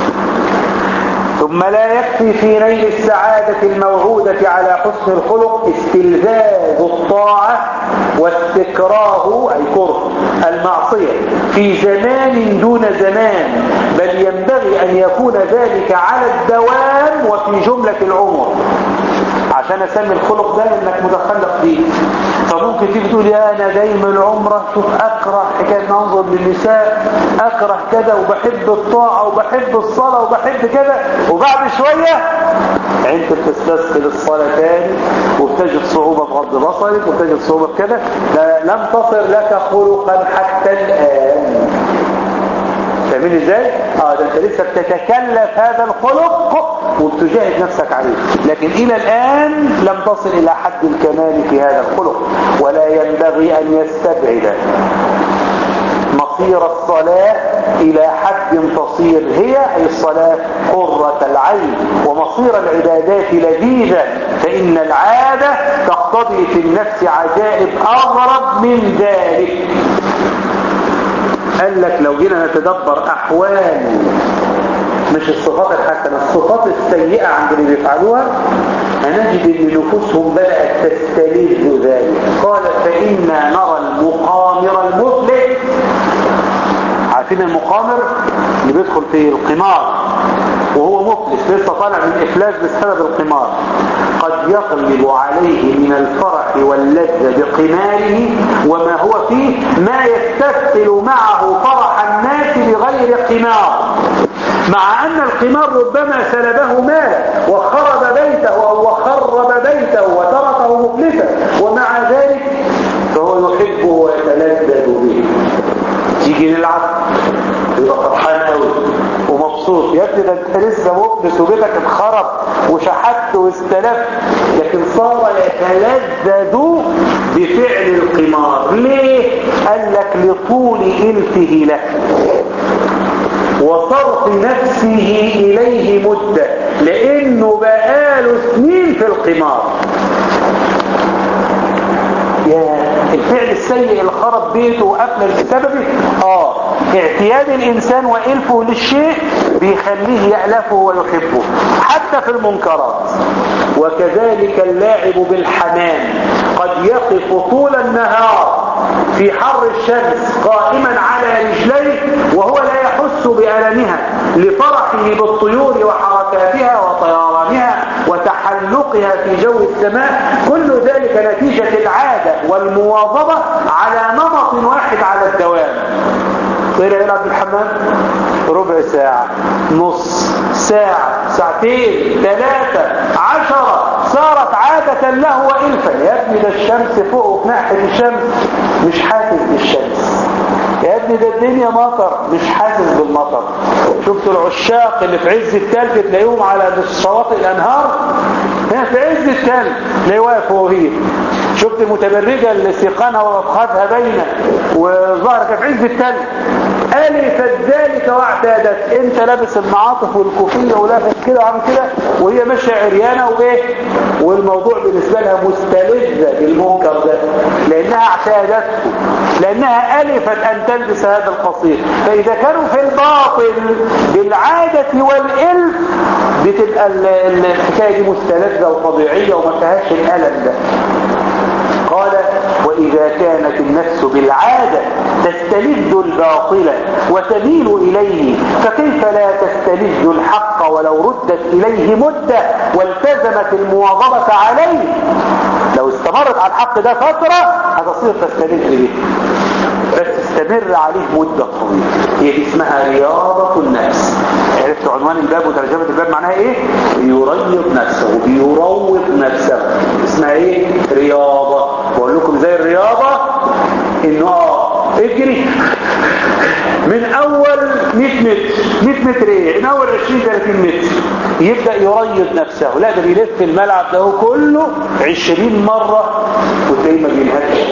ثم لا يكفي في نيل السعادة الموعودة على حسن الخلق استلذاذ الطاعة واستكراه أي كره المعصية في زمان دون زمان بل ينبغي أن يكون ذلك على الدوام وفي جملة العمر عشان اسمي الخلق ده انك متخلق فيه فممكن تيجي تقول يا انا جاي من العمره شوف اكره حكايه منظر للنساء اكره كذا وبحب الطاعه وبحب الصلاه وبحب كذا وبعد شويه انت بتستسهل الصلاه تاني وبتجد صعوبه بغض بصرك وبتجد صعوبه بكذا لم تصل لك خلقا حتى الان فاهمين ازاي؟ اه ده انت لسه بتتكلف هذا الخلق وبتجاهد نفسك عليه لكن الى الان لم تصل الى حد الكمال في هذا الخلق ولا ينبغي ان يستبعد مصير الصلاة إلى حد تصير هي أي الصلاة قرة العين ومصير العبادات لذيذة فإن العادة تقتضي في النفس عجائب أغرب من ذلك قال لك لو جينا نتدبر أحوال مش الصفات الحسنة الصفات السيئة عند اللي بيفعلوها هنجد ان نفوسهم بدأت تستلذ ذلك قال فإنا نرى المقامر المفلس عارفين المقامر اللي بيدخل في القمار وهو مفلس لسه طالع من إفلاس بسبب القمار قد يغلب عليه من الفرح واللذة بقماره وما هو فيه ما يستثقل معه فرح الناس بغير قمار مع أن القمار ربما سلبه مالا وخرب بيته أو وخرب بيته وتركه مفلسا ومع ذلك فهو يحبه ويتلذذ به تيجي نلعب يبقى فرحان قوي ومبسوط يا ابني ده انت لسه مفلس وبيتك اتخرب وشحت واستلفت لكن صار يتلذذ بفعل القمار ليه؟ قال لك لطول إلفه له وصرف نفسه إليه مدة لأنه بقاله سنين في القمار يا الفعل السيء اللي خرب بيته وأفلل بسببه آه اعتياد الإنسان وإلفه للشيء بيخليه يألفه ويحبه حتى في المنكرات وكذلك اللاعب بالحمام قد يقف طول النهار في حر الشمس قائما على رجليه وهو لا يحس بألمها لفرحه بالطيور وحركاتها وطيرانها وتحلقها في جو السماء كل ذلك نتيجة العادة والمواظبة على نمط واحد على الدوام طلع يلعب في الحمام ربع ساعة نص ساعة ساعتين ثلاثة عشرة صارت عادة له وإلفا يا ابني ده الشمس فوق وفي ناحية الشمس مش حاسس بالشمس يا ابني ده الدنيا مطر مش حاسس بالمطر شفت العشاق اللي في عز التلج تلاقيهم على شواطئ الانهار هنا في عز التلج تلاقيه واقف هو هي شفت المتبرجه اللي سيقانها وافخاذها باينه وظهرها كانت في عز التلج ألفت ذلك واعتادت انت لابس المعاطف والكوفية ولابس كده وعامل كده وهي ماشية عريانة وايه والموضوع بالنسبة لها مستلذة بالمنكر ده لانها اعتادته لانها ألفت ان تلبس هذا القصير فاذا كانوا في الباطل بالعادة والإلف بتبقى الحكاية دي مستلذة وطبيعية وما فيهاش الألم ده قال وإذا كانت النفس بالعادة تستلذ الباطل وتميل إليه فكيف لا تستلذ الحق ولو ردت إليه مدة والتزمت المواظبة عليه لو استمرت على الحق ده فترة هتصير تستلذ به بس استمر عليه مدة طويلة هي دي اسمها رياضة النفس عرفت عنوان الباب وترجمة الباب معناها ايه بيريض نفسه بيروض نفسه اسمها ايه رياضة بقول لكم زي الرياضة انه اه اجري من اول 100 متر 100 متر ايه من اول 20 30 متر يبدأ يريض نفسه لا ده بيلف الملعب ده كله 20 مرة وتلاقيه ما بينهكش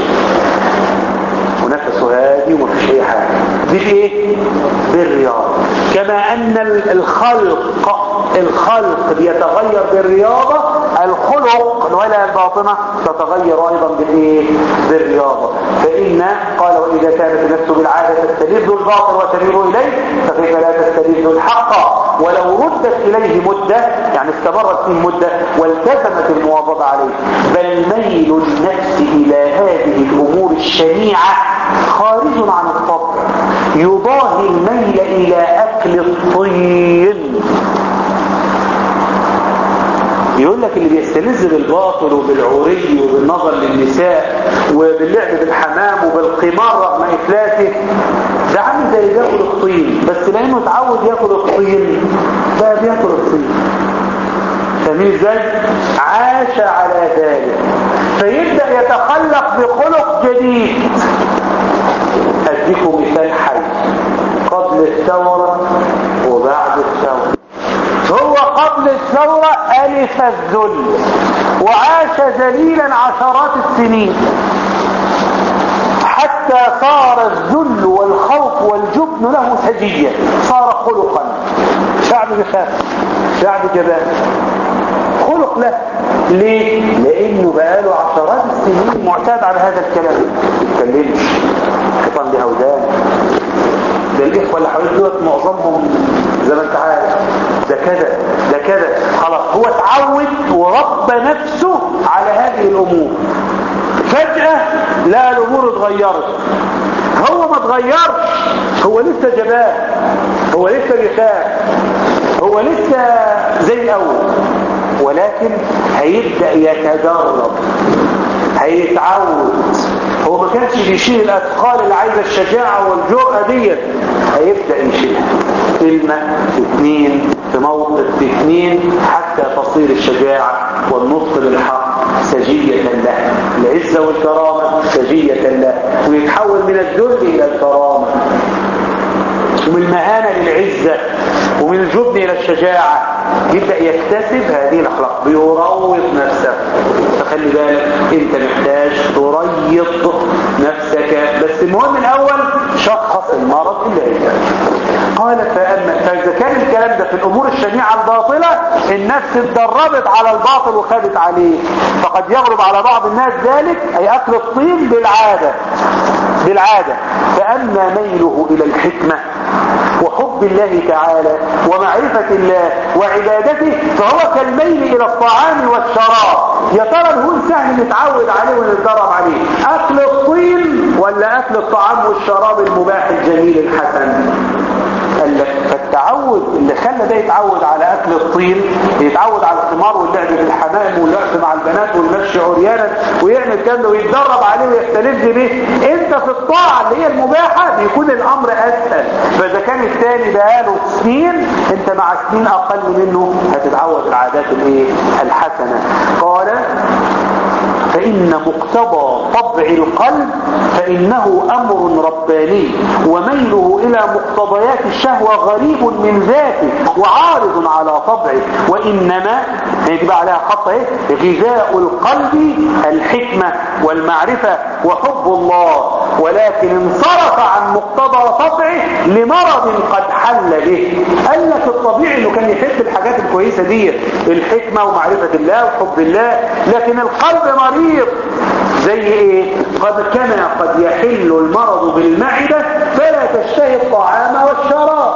ونفسه هادي ومفيش اي حاجة دي ايه بالرياضة كما ان الخلق الخلق بيتغير بالرياضة الخلق الولاء الباطنة تتغير ايضا بالايه بالرياضة فإن قال وإذا كانت النفس بالعادة تستلذ الباطل وتميل إليه فكيف لا تستلذ الحق ولو ردت إليه مدة يعني استمرت فيه مدة والتزمت المواظبة عليه بل ميل النفس إلى هذه الأمور الشنيعة خارج عن الطبع يضاهي الميل إلى أكل الطين يقول لك اللي بيستلذ بالباطل وبالعوري وبالنظر للنساء وباللعب بالحمام وبالقمار رغم إفلاته ده عامل زي بياكل الطين بس لأنه اتعود ياكل الطين بقى بياكل الطين فاهمين ازاي؟ عاش على ذلك فيبدأ يتخلق بخلق جديد أديكم مثال حي قبل الثورة وبعد الثورة هو قبل الثورة ألف الذل وعاش ذليلا عشرات السنين حتى صار الذل والخوف والجبن له سجية صار خلقا شعب بخاف شعب جبان خلق له ليه؟ لأنه بقاله عشرات السنين معتاد على هذا الكلام ما يتكلمش خطان له أودان ده الإخوة اللي حواليه دول معظمهم زي ما انت عارف ده كذا ده كذا خلاص هو اتعود وربى نفسه على هذه الأمور فجأة لا الأمور اتغيرت هو ما اتغيرش هو لسه جبان هو لسه بيخاف هو لسه زي الأول ولكن هيبدأ يتدرب هيتعود هو ما كانش بيشيل الأثقال اللي عايزة الشجاعة والجرأة ديت هيبدأ يشيلها كلمة في اثنين في موقف في اثنين حتى تصير الشجاعة والنطق بالحق سجية له العزة والكرامة سجية له ويتحول من الذل إلى الكرامة ومن المهانة للعزة ومن الجبن إلى الشجاعة يبدأ يكتسب هذه الأخلاق بيروض نفسه فخلي بالك انت محتاج تريض نفسك بس المهم الأول شخص المرض اللي عندك قال فأما فإذا كان الكلام ده في الأمور الشنيعة الباطلة النفس اتدربت على الباطل وخدت عليه فقد يغلب على بعض الناس ذلك أي أكل الطين بالعادة بالعادة فأما ميله إلى الحكمة وحب الله تعالى ومعرفة الله وعبادته فهو كالميل إلى الطعام والشراب يا ترى الهون سهل نتعود عليه ونتدرب عليه أكل الطين ولا أكل الطعام والشراب المباح الجميل الحسن قال لك فالتعود اللي خلى ده يتعود على اكل الطين يتعود على الثمار واللعب بالحمام واللعب مع البنات والمشي عريانا ويعمل كده ويتدرب عليه ويستلذ به انت في الطاعه اللي هي المباحه بيكون الامر اسهل فاذا كان الثاني بقاله سنين انت مع سنين اقل منه هتتعود العادات الايه الحسنه قال فإن مقتضى طبع القلب فإنه أمر رباني وميله إلى مقتضيات الشهوة غريب من ذاته وعارض على طبعه وإنما يجب عليها خط ايه غذاء القلب الحكمة والمعرفة وحب الله ولكن انصرف عن مقتضى طبعه لمرض قد حل به قال لك الطبيعي انه كان يحب الحاجات الكويسة دي الحكمة ومعرفة الله وحب الله لكن القلب مريض زي ايه قد كما قد يحل المرض بالمعدة فلا تشتهي الطعام والشراب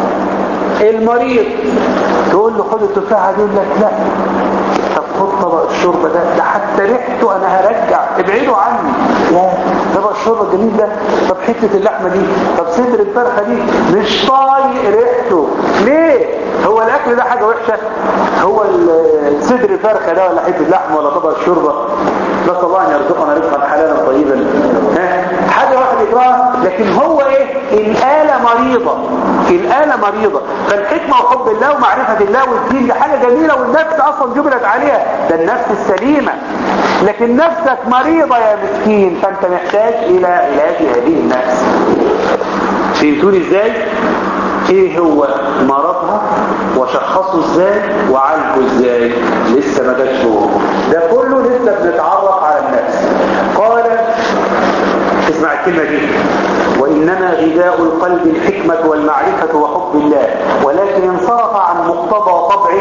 المريض تقول له خد التفاحة دي يقول لك لا طب خد طبق الشوربه ده ده حتى ريحته انا هرجع ابعدوا عني لا طبق الشوربه الجميل ده طب حته اللحمه دي طب صدر الفرخه دي مش طايق ريحته ليه هو الاكل ده حاجه وحشه هو صدر الفرخه ده ولا حته لحمه ولا طبق الشوربه نسال الله ان يرزقنا رزقا حلالا طيبا ها حاجه واحد يكرهها لكن هو ايه الاله مريضه الآلة مريضة فالحكمة وحب الله ومعرفة الله والدين دي حاجة جميلة والنفس أصلا جبلت عليها ده النفس السليمة لكن نفسك مريضة يا مسكين فأنت محتاج إلى علاج هذه النفس فهمتوني إزاي؟ ايه هو مرضها وشخصه ازاي وعالجه ازاي لسه ما جاش هو ده كله لسه بنتعرف على النفس قال اسمع الكلمة دي وإنما غذاء القلب الحكمة والمعرفة وحب الله ولكن انصرف عن مقتضى طبع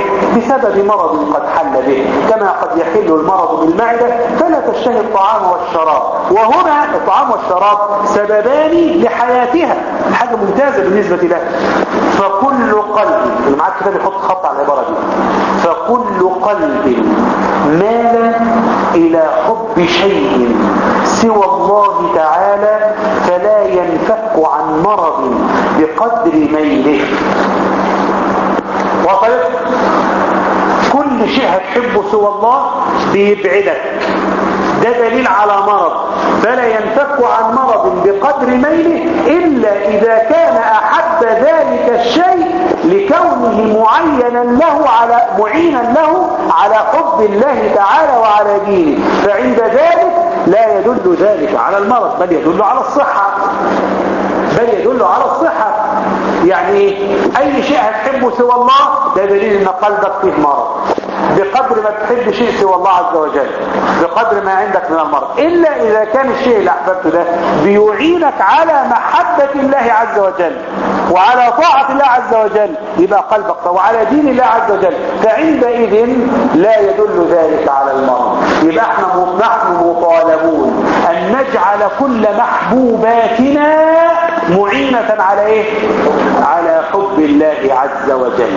بسبب مرض قد حل به كما قد يحل المرض بالمعدة فلا تشتهي الطعام والشراب وهنا الطعام والشراب سببان لحياتها حاجة ممتازة بالنسبة لها فكل قلب اللي معاك كتاب يحط خط على العبارة دي فكل قلب مال إلى حب شيء سوى الله تعالى فلا ينفك عن مرض بقدر ميله وصلت كل شيء هتحبه سوى الله بيبعدك ده دليل على مرض فلا ينفك عن مرض بقدر ميله إلا إذا كان أحب ذلك الشيء لكونه معينا له على معينا له على حب الله تعالى وعلى دينه فعند ذلك لا يدل ذلك على المرض بل يدل على الصحة بل يدل على الصحة يعني ايه اي شيء هتحبه سوى الله ده دليل ان قلبك فيه مرض بقدر ما تحب شيء سوى الله عز وجل بقدر ما عندك من المرض إلا إذا كان الشيء اللي أحببته ده بيعينك على محبة الله عز وجل وعلى طاعة الله عز وجل يبقى قلبك وعلى دين الله عز وجل فعندئذ لا يدل ذلك على المرض يبقى احنا نحن مطالبون أن نجعل كل محبوباتنا معينة على ايه على حب الله عز وجل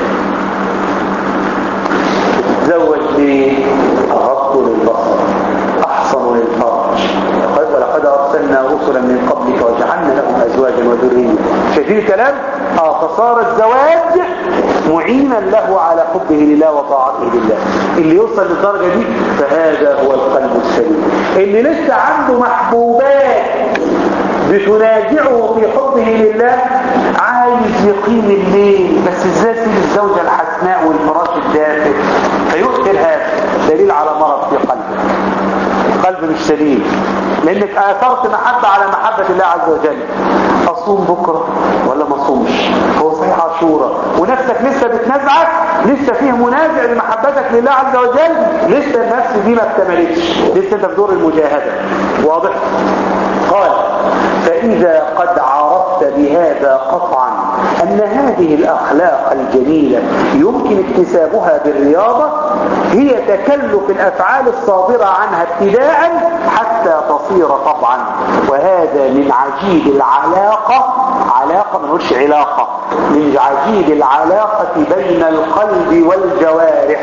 تزوج ليه أغض للبصر أحصن للفرج ولقد أرسلنا رسلا من قبلك وجعلنا لهم أزواجا وذرية شايفين الكلام؟ آه فصار الزواج معينا له على حبه لله وطاعته لله اللي يوصل للدرجة دي فهذا هو القلب السليم اللي لسه عنده محبوبات بتنازعه في حبه لله عايز يقيم الليل بس ازاي يسيب الزوجة الحسناء والفراش الدافئ فيؤثر هذا دليل على مرض في قلبه قلب مش سليم لانك اثرت محبة على محبة الله عز وجل اصوم بكرة ولا ما اصومش هو صحيح عاشورة ونفسك لسه بتنازعك لسه فيه منازع لمحبتك لله عز وجل لسه النفس دي ما اكتملتش لسه انت في دور المجاهدة واضح قال فإذا قد عرفت بهذا قطعا أن هذه الأخلاق الجميلة يمكن اكتسابها بالرياضة هي تكلف الأفعال الصادرة عنها ابتداء حتى تصير طبعا وهذا من عجيب العلاقة علاقة ما نقولش علاقة من عجيب العلاقة بين القلب والجوارح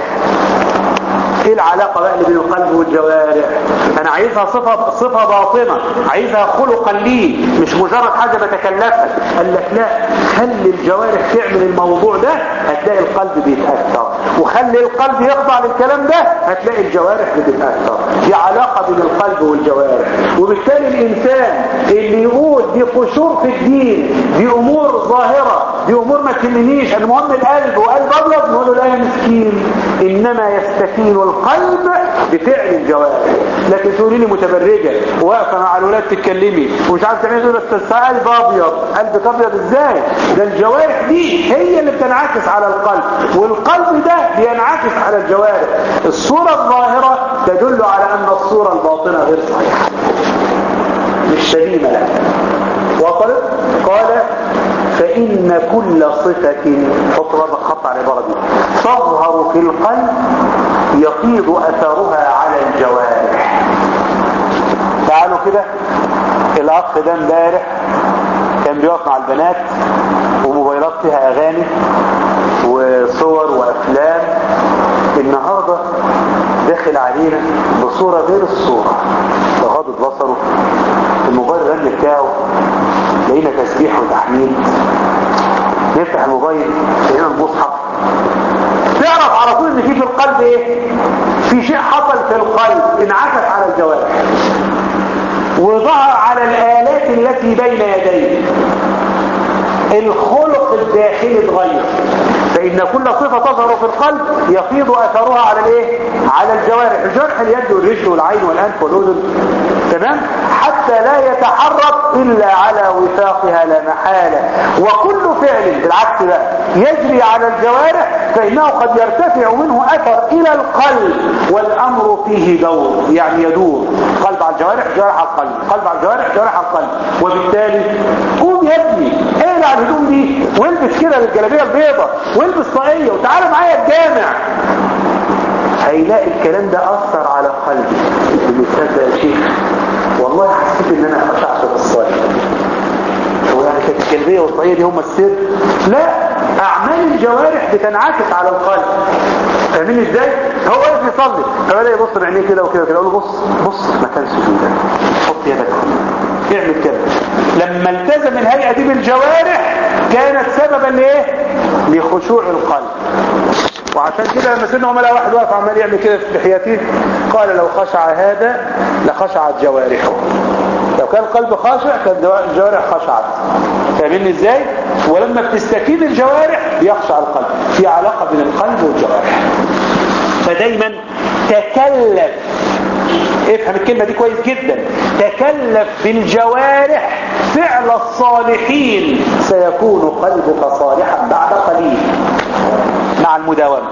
ايه العلاقة بقى اللي بين القلب والجوارح انا عايزها صفة, صفة باطنة عايزها خلقا لي مش مجرد حاجة بتكلفها قال لك لا خلي الجوارح تعمل الموضوع ده هتلاقي القلب بيتأثر وخلي القلب يخضع للكلام ده هتلاقي الجوارح بتتأثر دي علاقة بين القلب والجوارح وبالتالي الانسان اللي يقول دي قشور في الدين دي امور ظاهرة دي امور ما تهمنيش المهم القلب وقلب ابيض نقول له لا يا مسكين انما يستكين القلب بفعل الجوارح لكن تقولي لي متبرجة واقفة مع الولاد تتكلمي ومش عارف تعملي تقول بس قلب ابيض قلبك ابيض ازاي ده الجوارح دي هي اللي بتنعكس على القلب والقلب ده بينعكس على الجوارح الصورة الظاهرة تدل على ان الصورة الباطنة غير صحيحة مش سليمة لا وصلت قال فإن كل صفة حط رابط خط على العبارة دي تظهر في القلب يفيض أثرها على الجوارح تعالوا كده الأخ ده امبارح كان بيقف مع البنات وموبايلات فيها أغاني وصور وأفلام النهاردة داخل علينا بصورة غير الصورة فغضت بصره الموبايل الرن بتاعه لقينا تسبيح وتحميد نفتح الموبايل لقينا المصحف تعرف على طول ان في في القلب ايه في شيء حصل في القلب انعكس على الجوارح وظهر على الآلات التي بين يديه الخلق الداخلي اتغير فإن كل صفة تظهر في القلب يفيض أثرها على الايه على الجوارح الجرح اليد والرجل والعين والأنف والأذن تمام حتى لا يتحرك إلا على وفاقها لا محالة وكل فعل بالعكس بقى يجري على الجوارح فإنه قد يرتفع منه أثر إلى القلب والأمر فيه دور يعني يدور قلب على الجوارح جوارح على القلب قلب على الجوارح جوارح على القلب وبالتالي قوم يا ابني ايه اقلع الهدوم دي والبس كده الجلابيه البيضاء والبس طاقيه وتعالى معايا الجامع هيلاقي الكلام ده اثر على قلبي اللي تصدق يا شيخ والله حسيت ان انا خشعت في الصلاه هو يعني كانت الجلبيه والطاقيه دي هم السر لا اعمال الجوارح بتنعكس على القلب فاهمين ازاي هو واقف يصلي فبدا يبص بعينيه كده وكده كده اقول له بص بص مكان سجودك حط يدك اعمل كده لما التزم الهيئه دي بالجوارح كانت سببا لايه لخشوع القلب وعشان كده لما سيدنا عمر واحد واقف عمال يعمل كده في لحيته قال لو خشع هذا لخشعت جوارحه لو كان القلب خاشع كان الجوارح خشعت فاهمين ازاي ولما بتستكين الجوارح بيخشع القلب في علاقة بين القلب والجوارح فدايما تكلف افهم الكلمة دي كويس جدا تكلف بالجوارح فعل الصالحين سيكون قلبك صالحا بعد قليل مع المداومة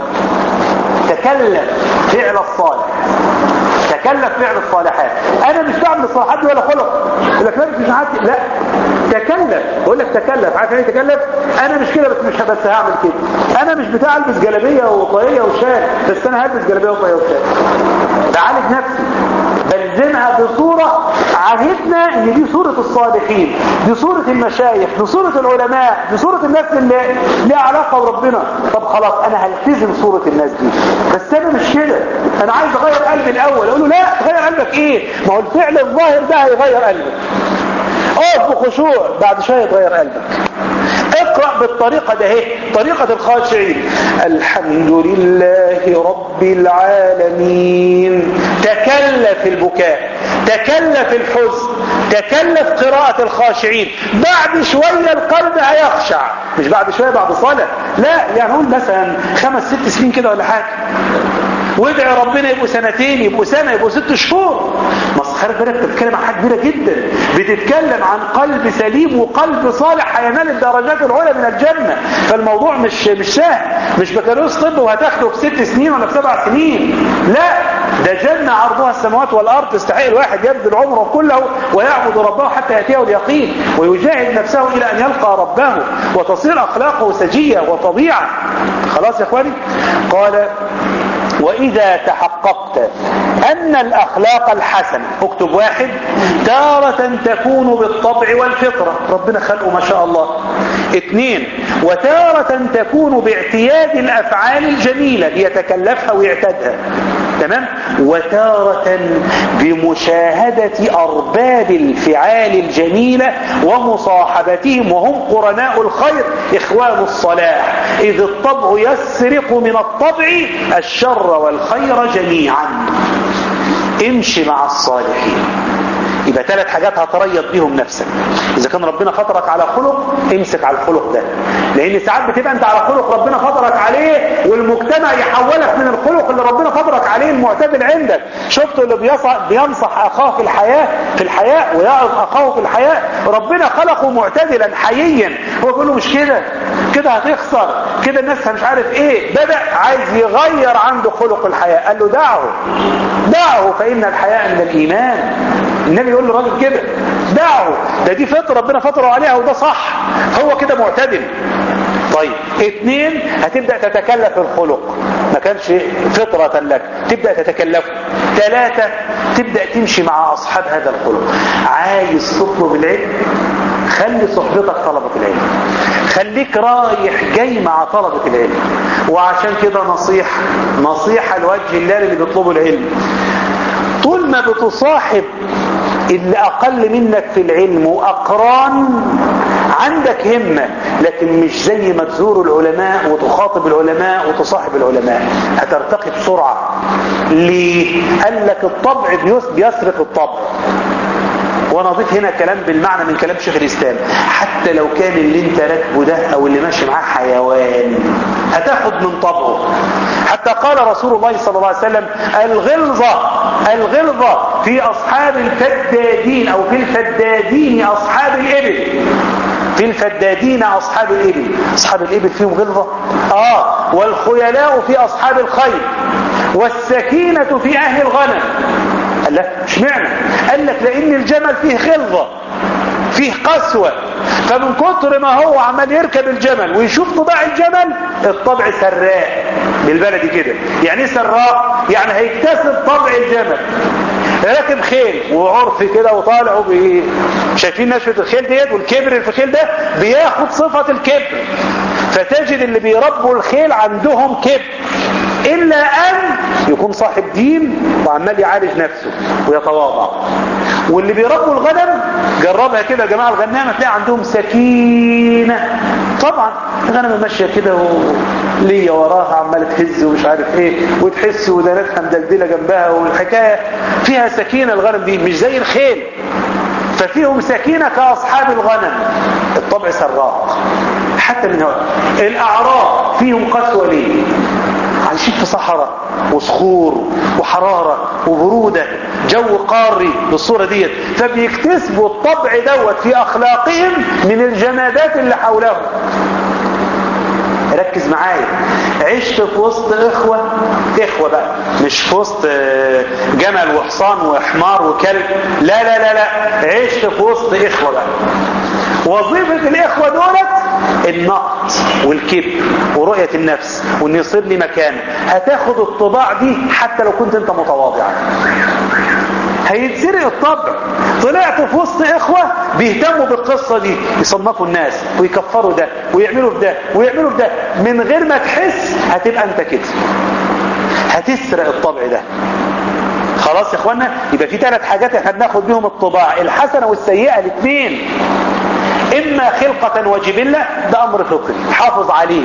تكلف فعل الصالح تكلف فعل الصالحات انا مش بعمل الصالحات دي ولا خلق يقول لك لا مش عارف لا تكلف بقول لك تكلف عارف ايه تكلف انا مش كده بس مش بس هعمل كده انا مش بتاع البس جلابيه وطاقيه وشال بس انا هلبس جلابيه وطاقيه وشال بعالج نفسي بلزمها بصورة عهدنا ان دي صورة الصالحين دي صورة المشايخ دي صورة العلماء دي صورة الناس اللي ليها علاقة بربنا طب خلاص انا هلتزم صورة الناس دي بس انا مش كده انا عايز اغير قلبي الاول اقول له لا تغير قلبك ايه ما هو الفعل الظاهر ده هيغير قلبك اقف بخشوع بعد شوية يتغير قلبك اقرأ بالطريقة ده اهي طريقة الخاشعين الحمد لله رب العالمين تكلف البكاء تكلف الحزن تكلف قراءة الخاشعين بعد شوية القلب هيخشع مش بعد شوية بعد صلاة لا يعني نقول مثلا خمس ست سنين كده ولا حاجة وادعي ربنا يبقوا سنتين يبقوا سنة يبقوا ست شهور مسخرة بالك بتتكلم عن حاجة كبيرة جدا بتتكلم عن قلب سليم وقلب صالح هينال الدرجات العلى من الجنة فالموضوع مش مش سهل مش بكالوريوس طب وهتاخده في ست سنين ولا في سبع سنين لا ده جنة عرضها السماوات والأرض تستحق الواحد يبذل عمره كله ويعبد ربه حتى يأتيه اليقين ويجاهد نفسه إلى أن يلقى ربه وتصير أخلاقه سجية وطبيعة خلاص يا اخواني قال وإذا تحققت أن الأخلاق الحسنة اكتب واحد تارة تكون بالطبع والفطرة ربنا خلقه ما شاء الله اثنين وتارة تكون باعتياد الأفعال الجميلة ليتكلفها ويعتادها تمام وتارة بمشاهدة أرباب الفعال الجميلة ومصاحبتهم وهم قرناء الخير إخوان الصلاح إذ الطبع يسرق من الطبع الشر والخير جميعا امشي مع الصالحين يبقى ثلاث حاجات هتريض بيهم نفسك اذا كان ربنا فطرك على خلق امسك على الخلق ده لان ساعات بتبقى انت على خلق ربنا فطرك عليه والمجتمع يحولك من الخلق اللي ربنا فطرك عليه المعتدل عندك شفتوا اللي بيصح بينصح اخاه في الحياة في الحياة ويعظ اخاه في الحياة ربنا خلقه معتدلا حييا هو بيقول له مش كده كده هتخسر كده الناس مش عارف ايه بدأ عايز يغير عنده خلق الحياة قال له دعه دعه فإن الحياة من الإيمان النبي يقول للراجل كده دعه ده دي فطره ربنا فطره عليها وده صح هو كده معتدل طيب اثنين هتبدأ تتكلف الخلق ما كانش فطرة لك تبدأ تتكلف ثلاثة تبدأ تمشي مع أصحاب هذا الخلق عايز تطلب العلم خلي صحبتك طلبة العلم خليك رايح جاي مع طلبة العلم وعشان كده نصيحة نصيحة لوجه الله اللي بيطلبوا العلم طول ما بتصاحب اللي أقل منك في العلم وأقران عندك همة لكن مش زي ما تزور العلماء وتخاطب العلماء وتصاحب العلماء هترتقي بسرعة ليه؟ قال لك الطبع بيسرق الطبع وانا اضيف هنا كلام بالمعنى من كلام شيخ الاسلام حتى لو كان اللي انت راكبه ده او اللي ماشي معاه حيوان هتاخد من طبعه حتى قال رسول الله صلى الله عليه وسلم الغلظة الغلظة في اصحاب الفدادين او في الفدادين اصحاب الابل في الفدادين اصحاب الابل اصحاب الابل فيهم غلظة اه والخيلاء في اصحاب الخيل والسكينة في اهل الغنم قال لك اشمعنى قال لك لان الجمل فيه غلظة فيه قسوة فمن كتر ما هو عمال يركب الجمل ويشوف طباع الجمل الطبع سراء بالبلدي كده يعني ايه سراء يعني هيكتسب طبع الجمل راكب خيل وعرف كده وطالع وبي... شايفين نشفة الخيل ديت والكبر اللي في الخيل ده بياخد صفة الكبر فتجد اللي بيربوا الخيل عندهم كبر إلا أن يكون صاحب دين وعمال يعالج نفسه ويتواضع واللي بيربوا الغنم جربها كده يا جماعة الغنامة تلاقي عندهم سكينة طبعا الغنم ماشية كده وليا وراها عمالة تهز ومش عارف ايه وتحس ودانتها مدلدلة جنبها والحكاية فيها سكينة الغنم دي مش زي الخيل ففيهم سكينة كأصحاب الغنم الطبع سراق حتى من هؤلاء الأعراب فيهم قسوة ليه عايشين في صحراء وصخور وحرارة وبرودة جو قاري بالصورة ديت فبيكتسبوا الطبع دوت في أخلاقهم من الجمادات اللي حولهم ركز معايا عشت في وسط إخوة إخوة بقى مش في وسط جمل وحصان وحمار وكلب لا لا لا لا عشت في وسط إخوة بقى وظيفة الإخوة دولت النقد والكبر ورؤية النفس وان يصير لي مكانه هتاخد الطباع دي حتى لو كنت انت متواضع هيتسرق الطبع طلعت في وسط اخوة بيهتموا بالقصة دي يصنفوا الناس ويكفروا ده ويعملوا في ده ويعملوا في ده من غير ما تحس هتبقى انت كده هتسرق الطبع ده خلاص يا اخوانا يبقى في ثلاث حاجات احنا بناخد بيهم الطباع الحسنة والسيئة الاثنين اما خلقة وجبلة ده امر فطري حافظ عليه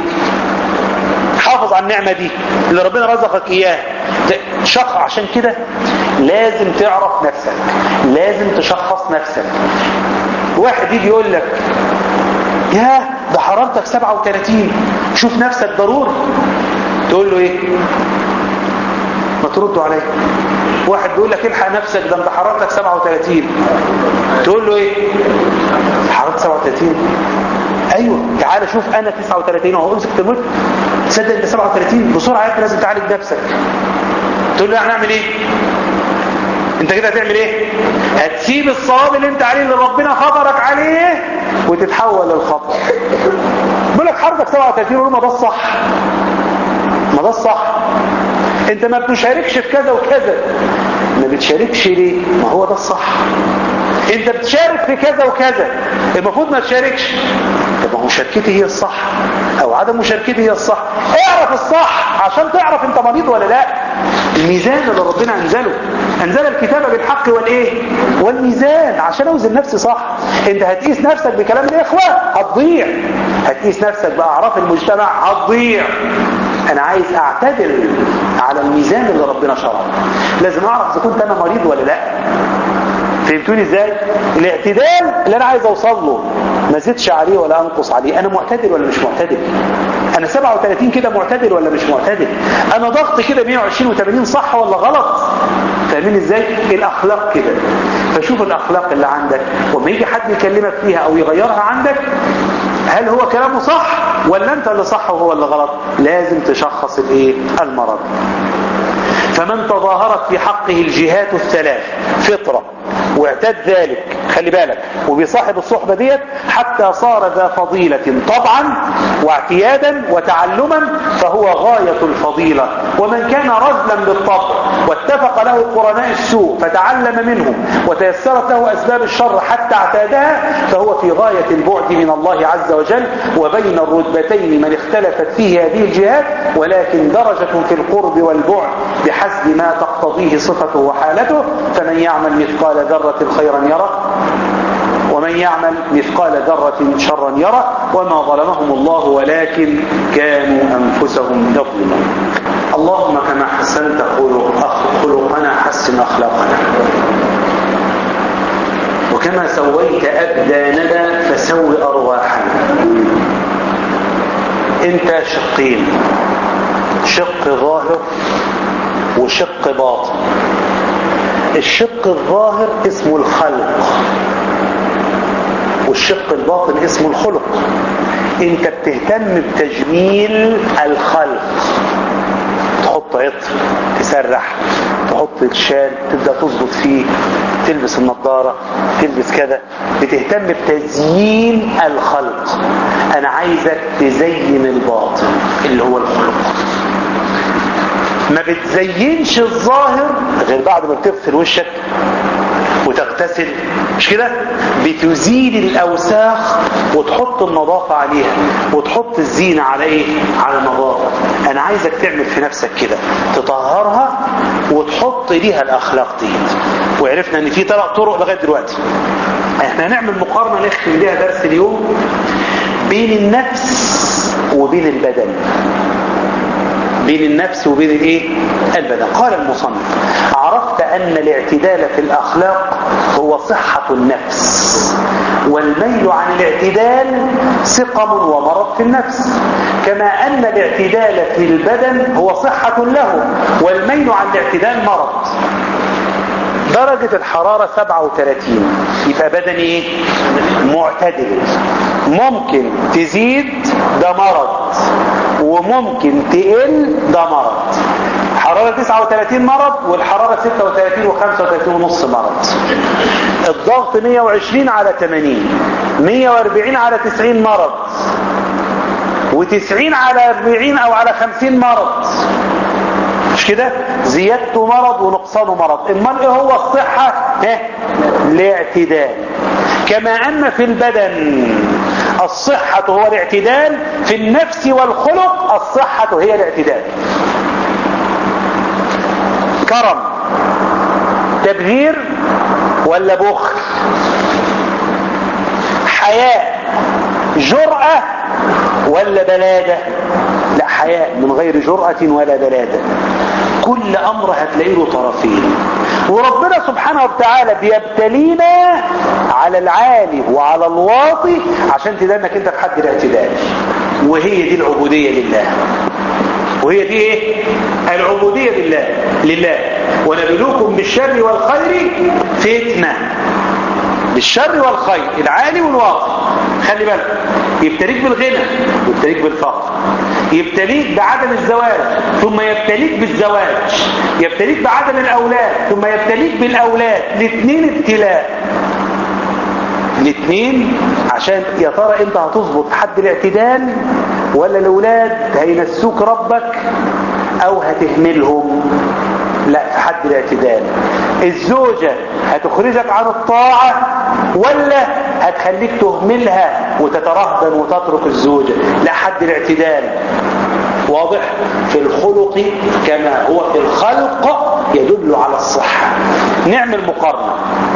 حافظ على النعمة دي اللي ربنا رزقك اياها شق عشان كده لازم تعرف نفسك لازم تشخص نفسك واحد يجي يقول لك يا ده حرارتك 37 شوف نفسك ضروري تقول له ايه ما تردوا عليه واحد بيقول لك الحق نفسك ده انت حرارتك 37 تقول له ايه حرارتك 37 ايوه تعالى شوف انا 39 اهو امسك ترمومتر تصدق انت 37 بسرعه انت لازم تعالج نفسك تقول له يعني اعمل ايه انت كده هتعمل ايه هتسيب الصواب اللي انت عليه اللي ربنا خطرك عليه وتتحول للخطر بيقول لك حركك 37 يقول ما ده الصح ما ده الصح انت ما بتشاركش في كذا وكذا ما بتشاركش ليه ما هو ده الصح انت بتشارك في كذا وكذا المفروض ما تشاركش طب ما مشاركتي هي الصح او عدم مشاركتي هي الصح اعرف الصح عشان تعرف انت مريض ولا لا الميزان اللي ربنا انزله انزل الكتاب بالحق والايه والميزان عشان اوزن نفسي صح انت هتقيس نفسك بكلام الاخوه هتضيع هتقيس نفسك باعراف المجتمع هتضيع انا عايز اعتدل على الميزان اللي ربنا شرعه لازم اعرف اذا كنت انا مريض ولا لا فهمتوني ازاي الاعتدال اللي انا عايز اوصل له ما زدش عليه ولا انقص عليه انا معتدل ولا مش معتدل انا 37 كده معتدل ولا مش معتدل انا ضغط كده 120 و80 صح ولا غلط فاهمين ازاي الاخلاق كده فشوف الاخلاق اللي عندك وما يجي حد يكلمك فيها او يغيرها عندك هل هو كلامه صح ولا انت اللي صح وهو اللي غلط لازم تشخص الايه المرض فمن تظاهرت في حقه الجهات الثلاث فطرة واعتاد ذلك خلي بالك وبيصاحب الصحبة ديت حتى صار ذا فضيلة طبعا واعتيادا وتعلما فهو غاية الفضيلة ومن كان رجلا بالطبع واتفق له قرناء السوء فتعلم منهم وتيسرت له أسباب الشر حتى اعتادها فهو في غاية البعد من الله عز وجل وبين الرتبتين من اختلفت فيه هذه الجهات ولكن درجة في القرب والبعد بحسب ما تقتضيه صفته وحالته فمن يعمل مثقال ذرة خيرا يره ومن يعمل مثقال ذرة شرا يره وما ظلمهم الله ولكن كانوا أنفسهم يظلمون اللهم كما حسنت خلق خلقنا حسن أخلاقنا وكما سويت أبداننا فسوي أرواحنا انت شقين شق ظاهر وشق باطن الشق الظاهر اسمه الخلق والشق الباطن اسمه الخلق انت بتهتم بتجميل الخلق تحط عطر تسرح تحط الشال تبدأ تظبط فيه تلبس النظارة تلبس كذا بتهتم بتزيين الخلق انا عايزك تزين الباطن اللي هو الخلق ما بتزينش الظاهر غير بعد ما بتغسل وشك وتغتسل مش كده بتزيل الاوساخ وتحط النظافة عليها وتحط الزينة على ايه على النظافة انا عايزك تعمل في نفسك كده تطهرها وتحط ليها الاخلاق دي وعرفنا ان في ثلاث طرق لغاية دلوقتي احنا هنعمل مقارنة نختم بيها درس اليوم بين النفس وبين البدن بين النفس وبين الايه البدن قال المصنف عرفت ان الاعتدال في الاخلاق هو صحة النفس والميل عن الاعتدال سقم ومرض في النفس كما ان الاعتدال في البدن هو صحة له والميل عن الاعتدال مرض درجة الحرارة 37 يبقى بدني ايه معتدل ممكن تزيد ده مرض وممكن تقل ده مرض حرارة 39 مرض والحرارة 36 و35 ونص مرض الضغط 120 على 80 140 على 90 مرض و90 على 40 او على 50 مرض مش كده زيادته مرض ونقصانه مرض امال ايه هو الصحة ها الاعتدال كما ان في البدن الصحة هو الاعتدال في النفس والخلق الصحة هي الاعتدال كرم تبذير ولا بخل حياء جرأة ولا بلادة لا حياء من غير جرأة ولا بلادة كل امر هتلاقي له طرفين وربنا سبحانه وتعالى بيبتلينا على العالي وعلى الواطي عشان تدى انك انت في حد الاعتدال وهي دي العبودية لله وهي دي ايه العبودية لله لله ونبلوكم بالشر والخير فتنة بالشر والخير العالي والواطي خلي بالك يبتليك بالغنى يبتليك بالفقر يبتليك بعدم الزواج ثم يبتليك بالزواج يبتليك بعدم الأولاد ثم يبتليك بالأولاد الاثنين ابتلاء الاثنين عشان يا ترى انت هتظبط حد الاعتدال ولا الأولاد هينسوك ربك أو هتهملهم لا في حد الاعتدال الزوجة هتخرجك عن الطاعة ولا هتخليك تهملها وتترهبن وتترك الزوجة لا حد الاعتدال واضح في الخلق كما هو في الخلق يدل على الصحة نعمل مقارنة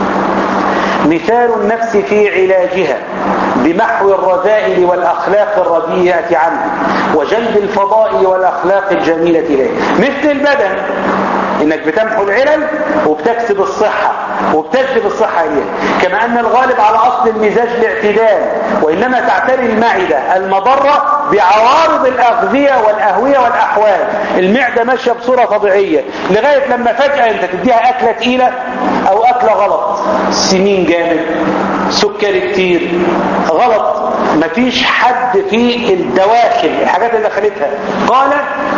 مثال النفس في علاجها بمحو الرذائل والأخلاق الرديئة عنه وجلب الفضائل والأخلاق الجميلة إليه مثل البدن انك بتمحو العلل وبتكسب الصحة وبتجلب الصحة إليها كما أن الغالب على أصل المزاج الاعتدال وإنما تعتري المعدة المضرة بعوارض الأغذية والأهوية والأحوال المعدة ماشية بصورة طبيعية لغاية لما فجأة أنت تديها أكلة تقيلة أو أكلة غلط سمين جامد سكر كتير غلط مفيش حد في الدواخل الحاجات اللي دخلتها قال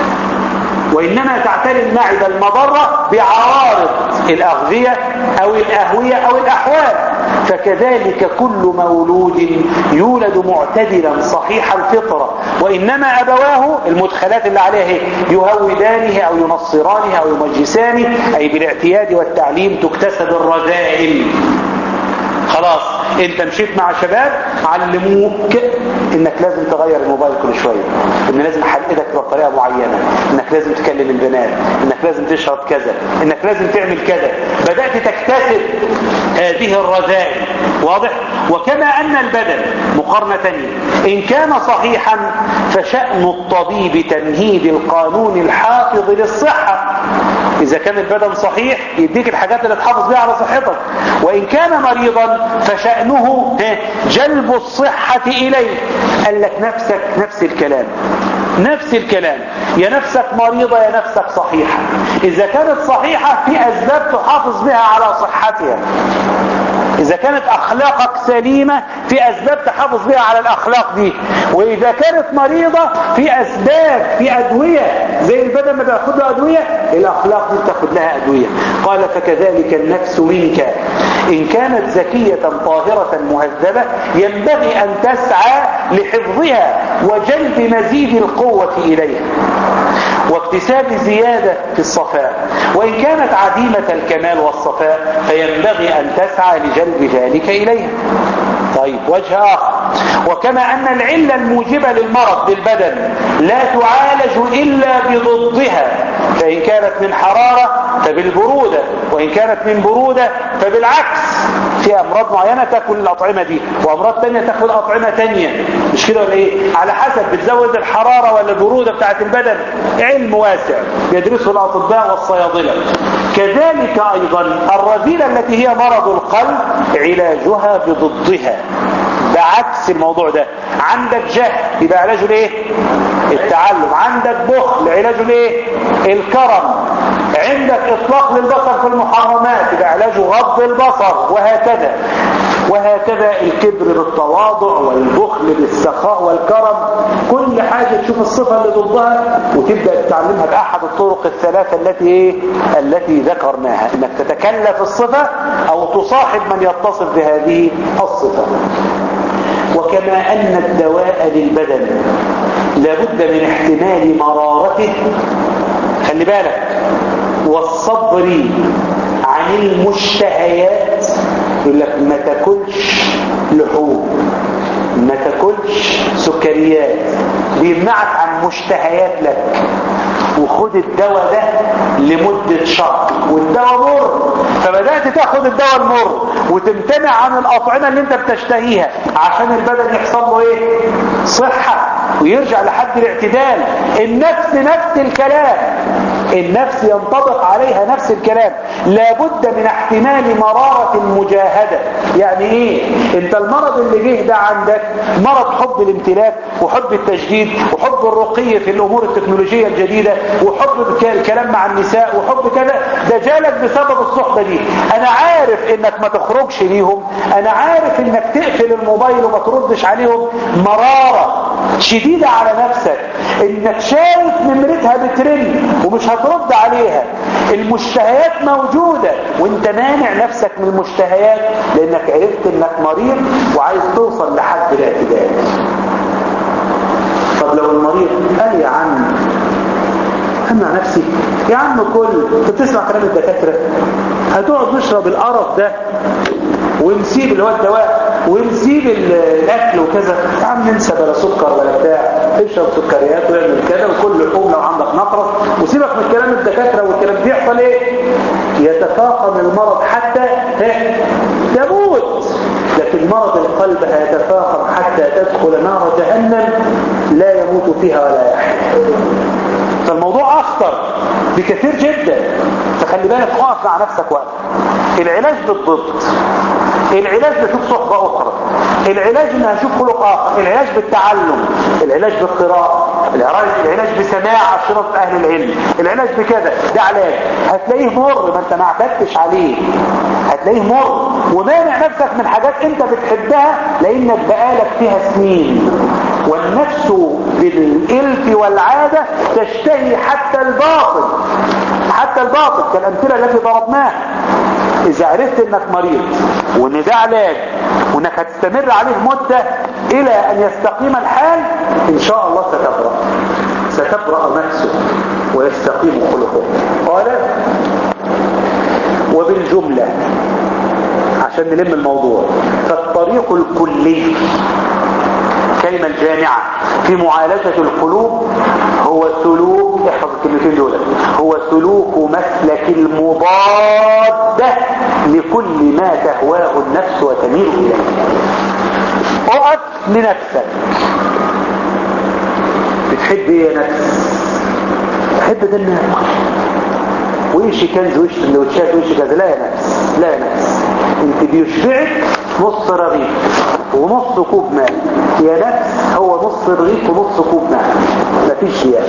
وإنما تعتري المعدة المضرة بعوارض الأغذية أو الأهوية أو الأحوال فكذلك كل مولود يولد معتدلا صحيح الفطرة وإنما أبواه المدخلات اللي عليه يهودانه أو ينصرانه أو يمجسانه أي بالاعتياد والتعليم تكتسب الرذائل خلاص انت مشيت مع شباب علموك انك لازم تغير الموبايل كل شوية ان لازم حلقتك بطريقة معينة انك لازم تكلم البنات انك لازم تشرب كذا انك لازم تعمل كذا بدأت تكتسب هذه الرذائل واضح وكما ان البدن مقارنة تانية ان كان صحيحا فشأن الطبيب تمهيد القانون الحافظ للصحة اذا كان البدن صحيح يديك الحاجات اللي تحافظ بها على صحتك وان كان مريضا فشأنه جلب الصحة إليه قال لك نفسك نفس الكلام نفس الكلام يا نفسك مريضة يا نفسك صحيحة إذا كانت صحيحة في أسباب تحافظ بها على صحتها إذا كانت أخلاقك سليمة في أسباب تحافظ بها على الأخلاق دي وإذا كانت مريضة في أسباب في أدوية زي البدن ما بياخد له أدوية الأخلاق دي بتاخد لها أدوية قال فكذلك النفس منك إن كانت زكية طاهرة مهذبة ينبغي أن تسعى لحفظها وجلب مزيد القوة إليها واكتساب زيادة في الصفاء وإن كانت عديمة الكمال والصفاء فينبغي أن تسعى لجلب ذلك إليها طيب وجه آخر وكما أن العلة الموجبة للمرض بالبدن لا تعالج إلا بضدها فإن كانت من حرارة فبالبرودة وإن كانت من برودة فبالعكس في أمراض معينة تأكل الأطعمة دي وأمراض تانية تأكل أطعمة تانية مش كده ولا إيه على حسب بتزود الحرارة ولا البرودة بتاعت البدن علم واسع يدرسه الأطباء والصيادلة كذلك أيضا الرذيلة التي هي مرض القلب علاجها بضدها بعكس الموضوع ده عندك جهل يبقى علاجه الايه التعلم عندك بخل علاجه الايه الكرم عندك اطلاق للبصر في المحرمات يبقى علاجه غض البصر وهكذا وهكذا الكبر بالتواضع والبخل بالسخاء والكرم كل حاجة تشوف الصفة اللي ضدها وتبدأ تتعلمها بأحد الطرق الثلاثة التي ايه التي ذكرناها انك تتكلف الصفة او تصاحب من يتصف بهذه الصفة وكما أن الدواء للبدن لابد من احتمال مرارته خلي بالك والصبر عن المشتهيات يقول لك ما تاكلش لحوم ما تاكلش سكريات بيمنعك عن مشتهيات لك وخد الدواء ده لمدة شهر والدواء مر فبدأت تاخد الدواء المر وتمتنع عن الأطعمة اللي انت بتشتهيها عشان البدن يحصل له ايه صحة ويرجع لحد الاعتدال النفس نفس الكلام النفس ينطبق عليها نفس الكلام لابد من احتمال مرارة المجاهدة يعني ايه انت المرض اللي جه ده عندك مرض حب الامتلاك وحب التجديد وحب الرقي في الامور التكنولوجية الجديدة وحب الكلام مع النساء وحب كذا ده جالك بسبب الصحبة دي انا عارف انك ما تخرجش ليهم انا عارف انك تقفل الموبايل وما تردش عليهم مرارة شديدة على نفسك انك شايف نمرتها بترن ومش هترد عليها المشتهيات موجودة وانت مانع نفسك من المشتهيات لانك عرفت انك مريض وعايز توصل لحد الاعتدال طب لو المريض قال يا عم امنع نفسي يا عم كل انت بتسمع كلام الدكاترة هتقعد نشرب القرف ده ونسيب اللي هو الدواء ونسيب الاكل وكذا يا عم ننسى بلا سكر ولا بتاع اشرب سكريات واعمل كذا وكل لحوم لو عندك نقرس وسيبك من كلام الدكاتره والكلام بيحصل ايه يتفاقم المرض حتى تموت لكن مرض القلب هيتفاقم حتى تدخل نار جهنم لا يموت فيها ولا يحيا فالموضوع اخطر بكثير جدا فخلي بالك اقف مع نفسك وقت العلاج بالضبط العلاج بشوف صحبة أخرى العلاج إن هشوف خلق آخر العلاج بالتعلم العلاج بالقراءة العلاج, العلاج بسماع أشرط أهل العلم العلاج بكذا ده علاج هتلاقيه مر ما انت ما اعتدتش عليه هتلاقيه مر ومانع نفسك من حاجات انت بتحبها لانك بقالك فيها سنين والنفس بالإلف والعادة تشتهي حتى الباطل حتى الباطل كالأمثلة التي ضربناها إذا عرفت إنك مريض وإن ده علاج وإنك هتستمر عليه مدة إلى أن يستقيم الحال إن شاء الله ستبرأ ستبرأ نفسه ويستقيم خلقه قال وبالجملة عشان نلم الموضوع فالطريق الكلي كلمة الجامعة في معالجة القلوب هو سلوك احفظ الكلمتين دول هو سلوك مسلك المضاد لكل ما تهواه النفس وتميل إليه اقف لنفسك بتحب ايه يا نفس بحب ده النفس وإيش كنز وإيش سندوتشات وإيش كذا لا يا نفس لا يا نفس انت بيشبعك نص رغيف ونص كوب ماء يا نفس هو نص رغيف ونص كوب ماء مفيش زيادة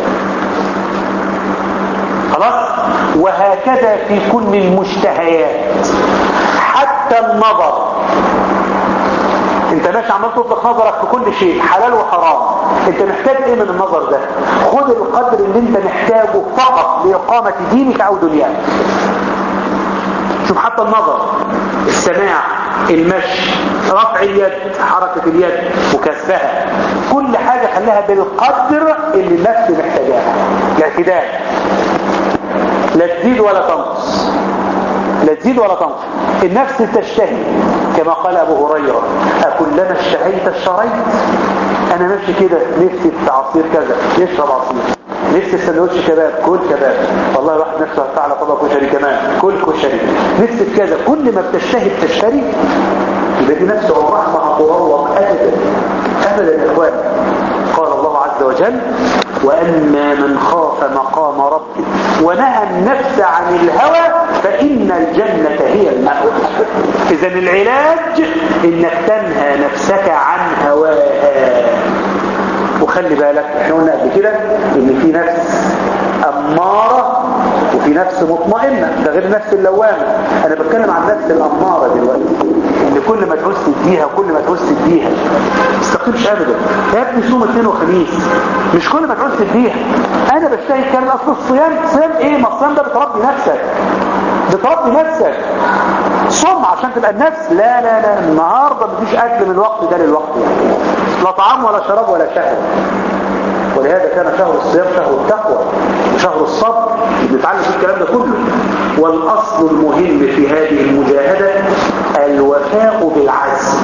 خلاص وهكذا في كل المشتهيات حتى النظر انت ماشي عمال تطلق نظرك في كل شيء حلال وحرام انت محتاج ايه من النظر ده خد القدر اللي انت محتاجه فقط لإقامة دينك او دنياك شوف حتى النظر السماع المشي رفع اليد حركة اليد وكسها كل حاجة خليها بالقدر اللي النفس محتاجاها الاعتدال لا تزيد ولا تنقص لا تزيد ولا تنقص النفس تشتهي كما قال أبو هريرة أكلما اشتهيت اشتريت أنا ماشي كده نفسي في عصير كذا يشرب عصير نفسي في سندوتش كباب كل كباب والله الواحد نفسه هفتح على طبق كشري كمان كل كشري نفسي في كذا كل ما بتشتهي بتشتري يبقى دي نفس عمرها ما هتروق أبدا أبدا يا إخوان قال الله عز وجل وأما من خاف مقام ربه ونهى النفس عن الهوى فإن الجنة هي المأوى إذا العلاج إنك تنهى نفسك عن هواها وخلي بالك احنا قلنا قبل كده ان في نفس أمارة وفي نفس مطمئنة ده غير نفس اللوامة انا بتكلم عن نفس الأمارة دلوقتي ان كل ما تعوز تديها كل ما تعوز تديها ما تستقيمش ابدا يا ابني صوم اثنين وخميس مش كل ما تعوز تديها انا بشتهي كان اصل الصيام صيام ايه ما الصيام ده بتربي نفسك بتربي نفسك صم عشان تبقى النفس لا لا لا النهارده مفيش اكل من الوقت ده للوقت يعني. لا طعام ولا شراب ولا شهوه ولهذا كان شهر الصيام شهر التقوى وشهر الصبر بنتعلم في الكلام ده كله والاصل المهم في هذه المجاهده الوفاء بالعزم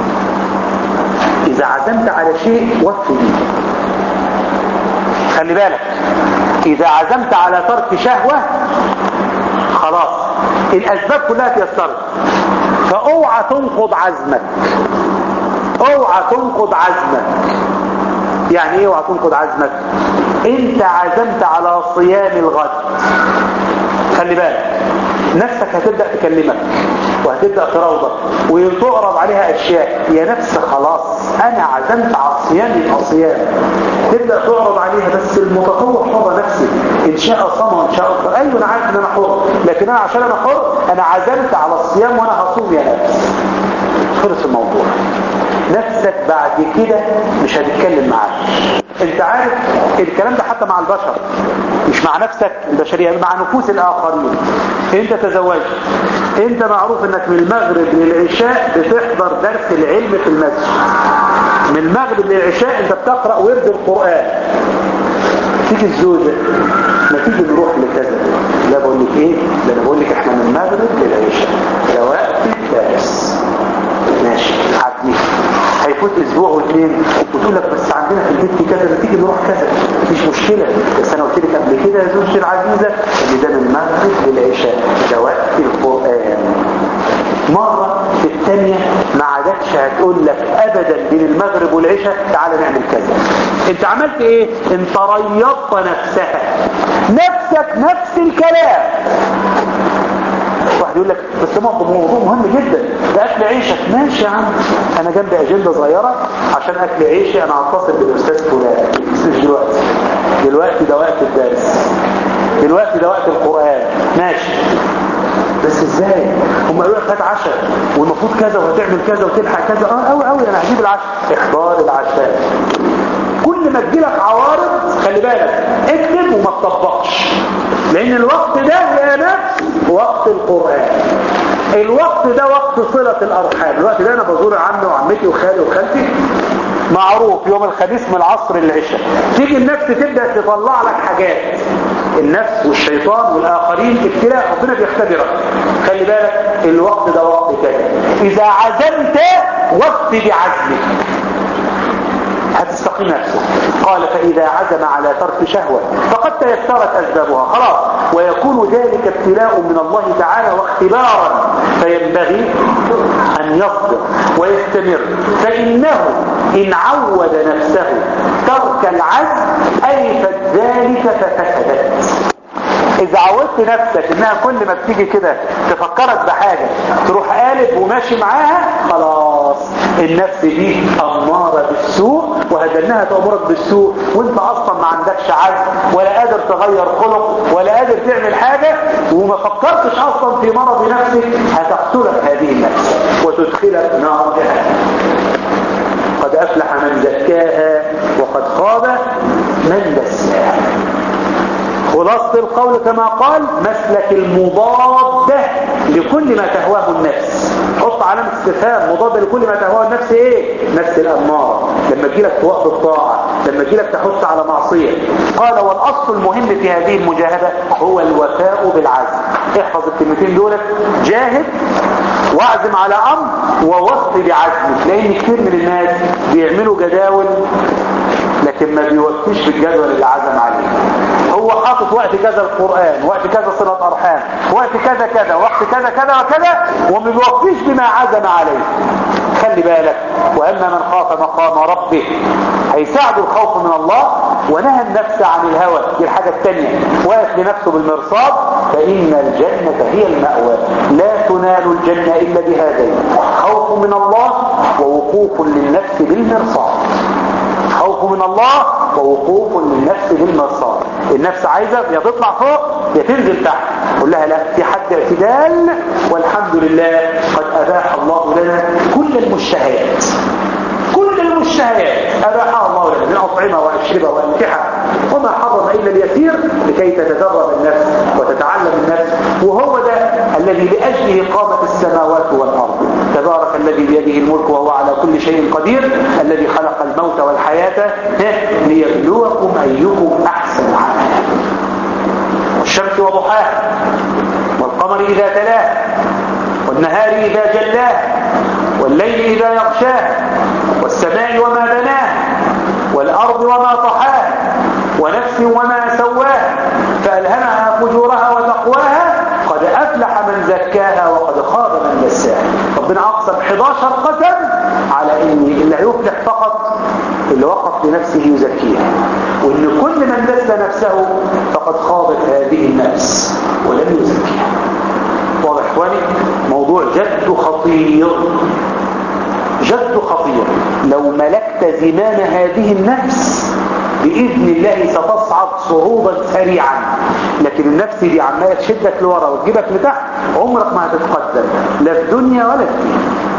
اذا عزمت على شيء وفي به خلي بالك اذا عزمت على ترك شهوه خلاص الاسباب كلها تيسرت فاوعى تنقض عزمك اوعى تنقض عزمك يعني ايه اوعى تنقض عزمك انت عزمت على صيام الغد خلي بالك نفسك هتبدأ تكلمك وهتبدأ تروضك وتعرض عليها اشياء يا نفس خلاص انا عزمت على الصيام يبقى صيام تبدأ تعرض عليها بس المتطور حر نفسي ان شاء صام وان شاء افطر ايوه انا عارف ان انا حر لكن انا عشان انا حر انا عزمت على الصيام وانا هصوم يا نفس خلص الموضوع نفسك بعد كده مش هتتكلم معاك انت عارف الكلام ده حتى مع البشر مش مع نفسك البشرية مع نفوس الآخرين انت تزوجت انت معروف انك من المغرب للعشاء بتحضر درس العلم في المسجد من المغرب للعشاء انت بتقرأ ورد القرآن تيجي الزوجة ما تيجي نروح لكذا لا بقول لك ايه لا انا بقول لك احنا من المغرب للعشاء ده وقت الدرس ماشي عدي هيفوت اسبوع واثنين وتقول لك بس عندنا في البيت في كذا ما تيجي نروح كذا مفيش مشكله بس انا قلت لك قبل كده يا زوجتي العزيزه ان ده من المغرب للعشاء ده وقت القران مرة في الثانية ما عادتش هتقول لك ابدا بين المغرب والعشاء تعالى نعمل كذا انت عملت ايه انت ريضت نفسها نفسك نفس الكلام واحد يقول لك بس موضوع مهم جدا ده اكل عيشك ماشي يا عم انا جنبي اجنده صغيره عشان اكل عيشي انا هتصل بالاستاذ فلان بس مش دلوقتي دلوقتي ده وقت الدرس دلوقتي ده وقت القران ماشي بس ازاي هم قالوا لك هات عشاء والمفروض كذا وهتعمل كذا وتلحق كذا اه قوي قوي انا هجيب العشاء احضار العشاء كل ما تجيلك عوارض خلي بالك اكتب وما تطبقش لان الوقت ده يا نفس وقت القرآن الوقت ده وقت صلة الارحام الوقت ده انا بزور عمي وعمتي وخالي وخالتي معروف يوم الخميس من العصر للعشاء تيجي النفس تبدأ تطلع لك حاجات النفس والشيطان والآخرين ابتلاء ربنا بيختبرك خلي بالك الوقت ده وقت كذا إذا عزمت وقت بعزمك هتستقيم نفسه قال فإذا عزم على ترك شهوة فقد تيسرت أسبابها خلاص ويكون ذلك ابتلاء من الله تعالى واختبارا فينبغي أن يصبر ويستمر فإنه إن عود نفسه ترك العزم أيفت ذلك ففسدت إذا عودت نفسك إنها كل ما بتيجي كده تفكرك بحاجة تروح قالب وماشي معاها خلاص النفس دي أمارة بالسوء وهدنها تأمرك بالسوء وانت أصلا ما عندكش عزم ولا قادر تغير خلق ولا قادر تعمل حاجة وما فكرتش أصلا في مرض نفسك هتقتلك هذه النفس وتدخلك نار جهنم قد أفلح من زكاها وقد خاب من دساها خلاصة القول كما قال مسلك المضادة لكل ما تهواه النفس حط علامة استفهام مضادة لكل ما تهواه النفس ايه نفس الأمارة لما تجيلك توقف الطاعة لما تجيلك تحث على معصية قال والأصل المهم في هذه المجاهدة هو الوفاء بالعزم احفظ الكلمتين دولت جاهد واعزم على أمر ووفي بعزمك لأن كتير من الناس بيعملوا جداول لكن ما بيوفيش بالجدول اللي عزم عليه هو حاطط وقت كذا القرآن وقت كذا صلة أرحام وقت كذا كذا وقت كذا كذا وكذا وما بيوفيش بما عزم عليه خلي بالك وأما من خاف مقام ربه هيساعد الخوف من الله ونهى النفس عن الهوى دي الحاجة الثانية واقف لنفسه بالمرصاد فإن الجنة هي المأوى لا تنال الجنة إلا بهذين خوف من الله ووقوف للنفس بالمرصاد خوف من الله ووقوف للنفس بالمرصاد النفس عايزة يا تطلع فوق يا تنزل تحت قول لها لا في حد اعتدال والحمد لله قد أباح الله لنا كل المشتهيات كل المشتهيات أباحها الله لنا من أطعمة وأشربة وأنكحة وما حرم إلا اليسير لكي تتدرب النفس وتتعلم النفس وهو ده الذي لأجله قامت السماوات والأرض تبارك الذي بيده الملك وهو على كل شيء قدير الذي خلق الموت والحياة ليبلوكم أيكم أحسن عملا والشمس وضحاها والقمر إذا تلاه والنهار إذا جلاه والليل إذا يغشاه والسماء وما بناه والأرض وما طحاه ونفس وما سواها فألهمها فجورها وتقواها قد أفلح من زكاها وقد خاب من دساها ربنا أقسم 11 قسم على إن اللي هيفلح فقط اللي وقف لنفسه يزكيها وإن كل من دس نفسه فقد خاضت هذه النفس ولم يزكيها واضح إخواني موضوع جد خطير جد خطير لو ملكت زمام هذه النفس بإذن الله ستصعد صعودا سريعا لكن النفس دي عمالة تشدك لورا وتجيبك لتحت عمرك ما هتتقدم لا في دنيا ولا في دين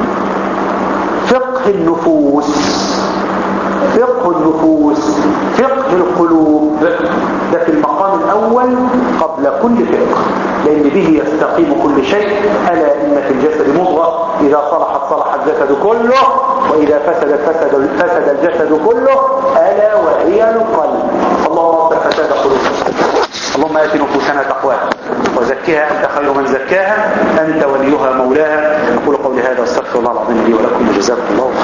فقه النفوس فقه النفوس فقه القلوب ده في المقام الأول قبل كل فقه لأن به يستقيم كل شيء ألا إن في الجسد مضغة إذا صلحت صلح الجسد كله وإذا فسدت فسد, فسد الجسد كله ألا وهي القلب اللهم اصلح فساد قلوبنا اللهم آت نفوسنا تقواها وزكها أنت خير من زكاها أنت وليها مولاها أقول قولي هذا واستغفر الله العظيم لي ولكم وجزاكم الله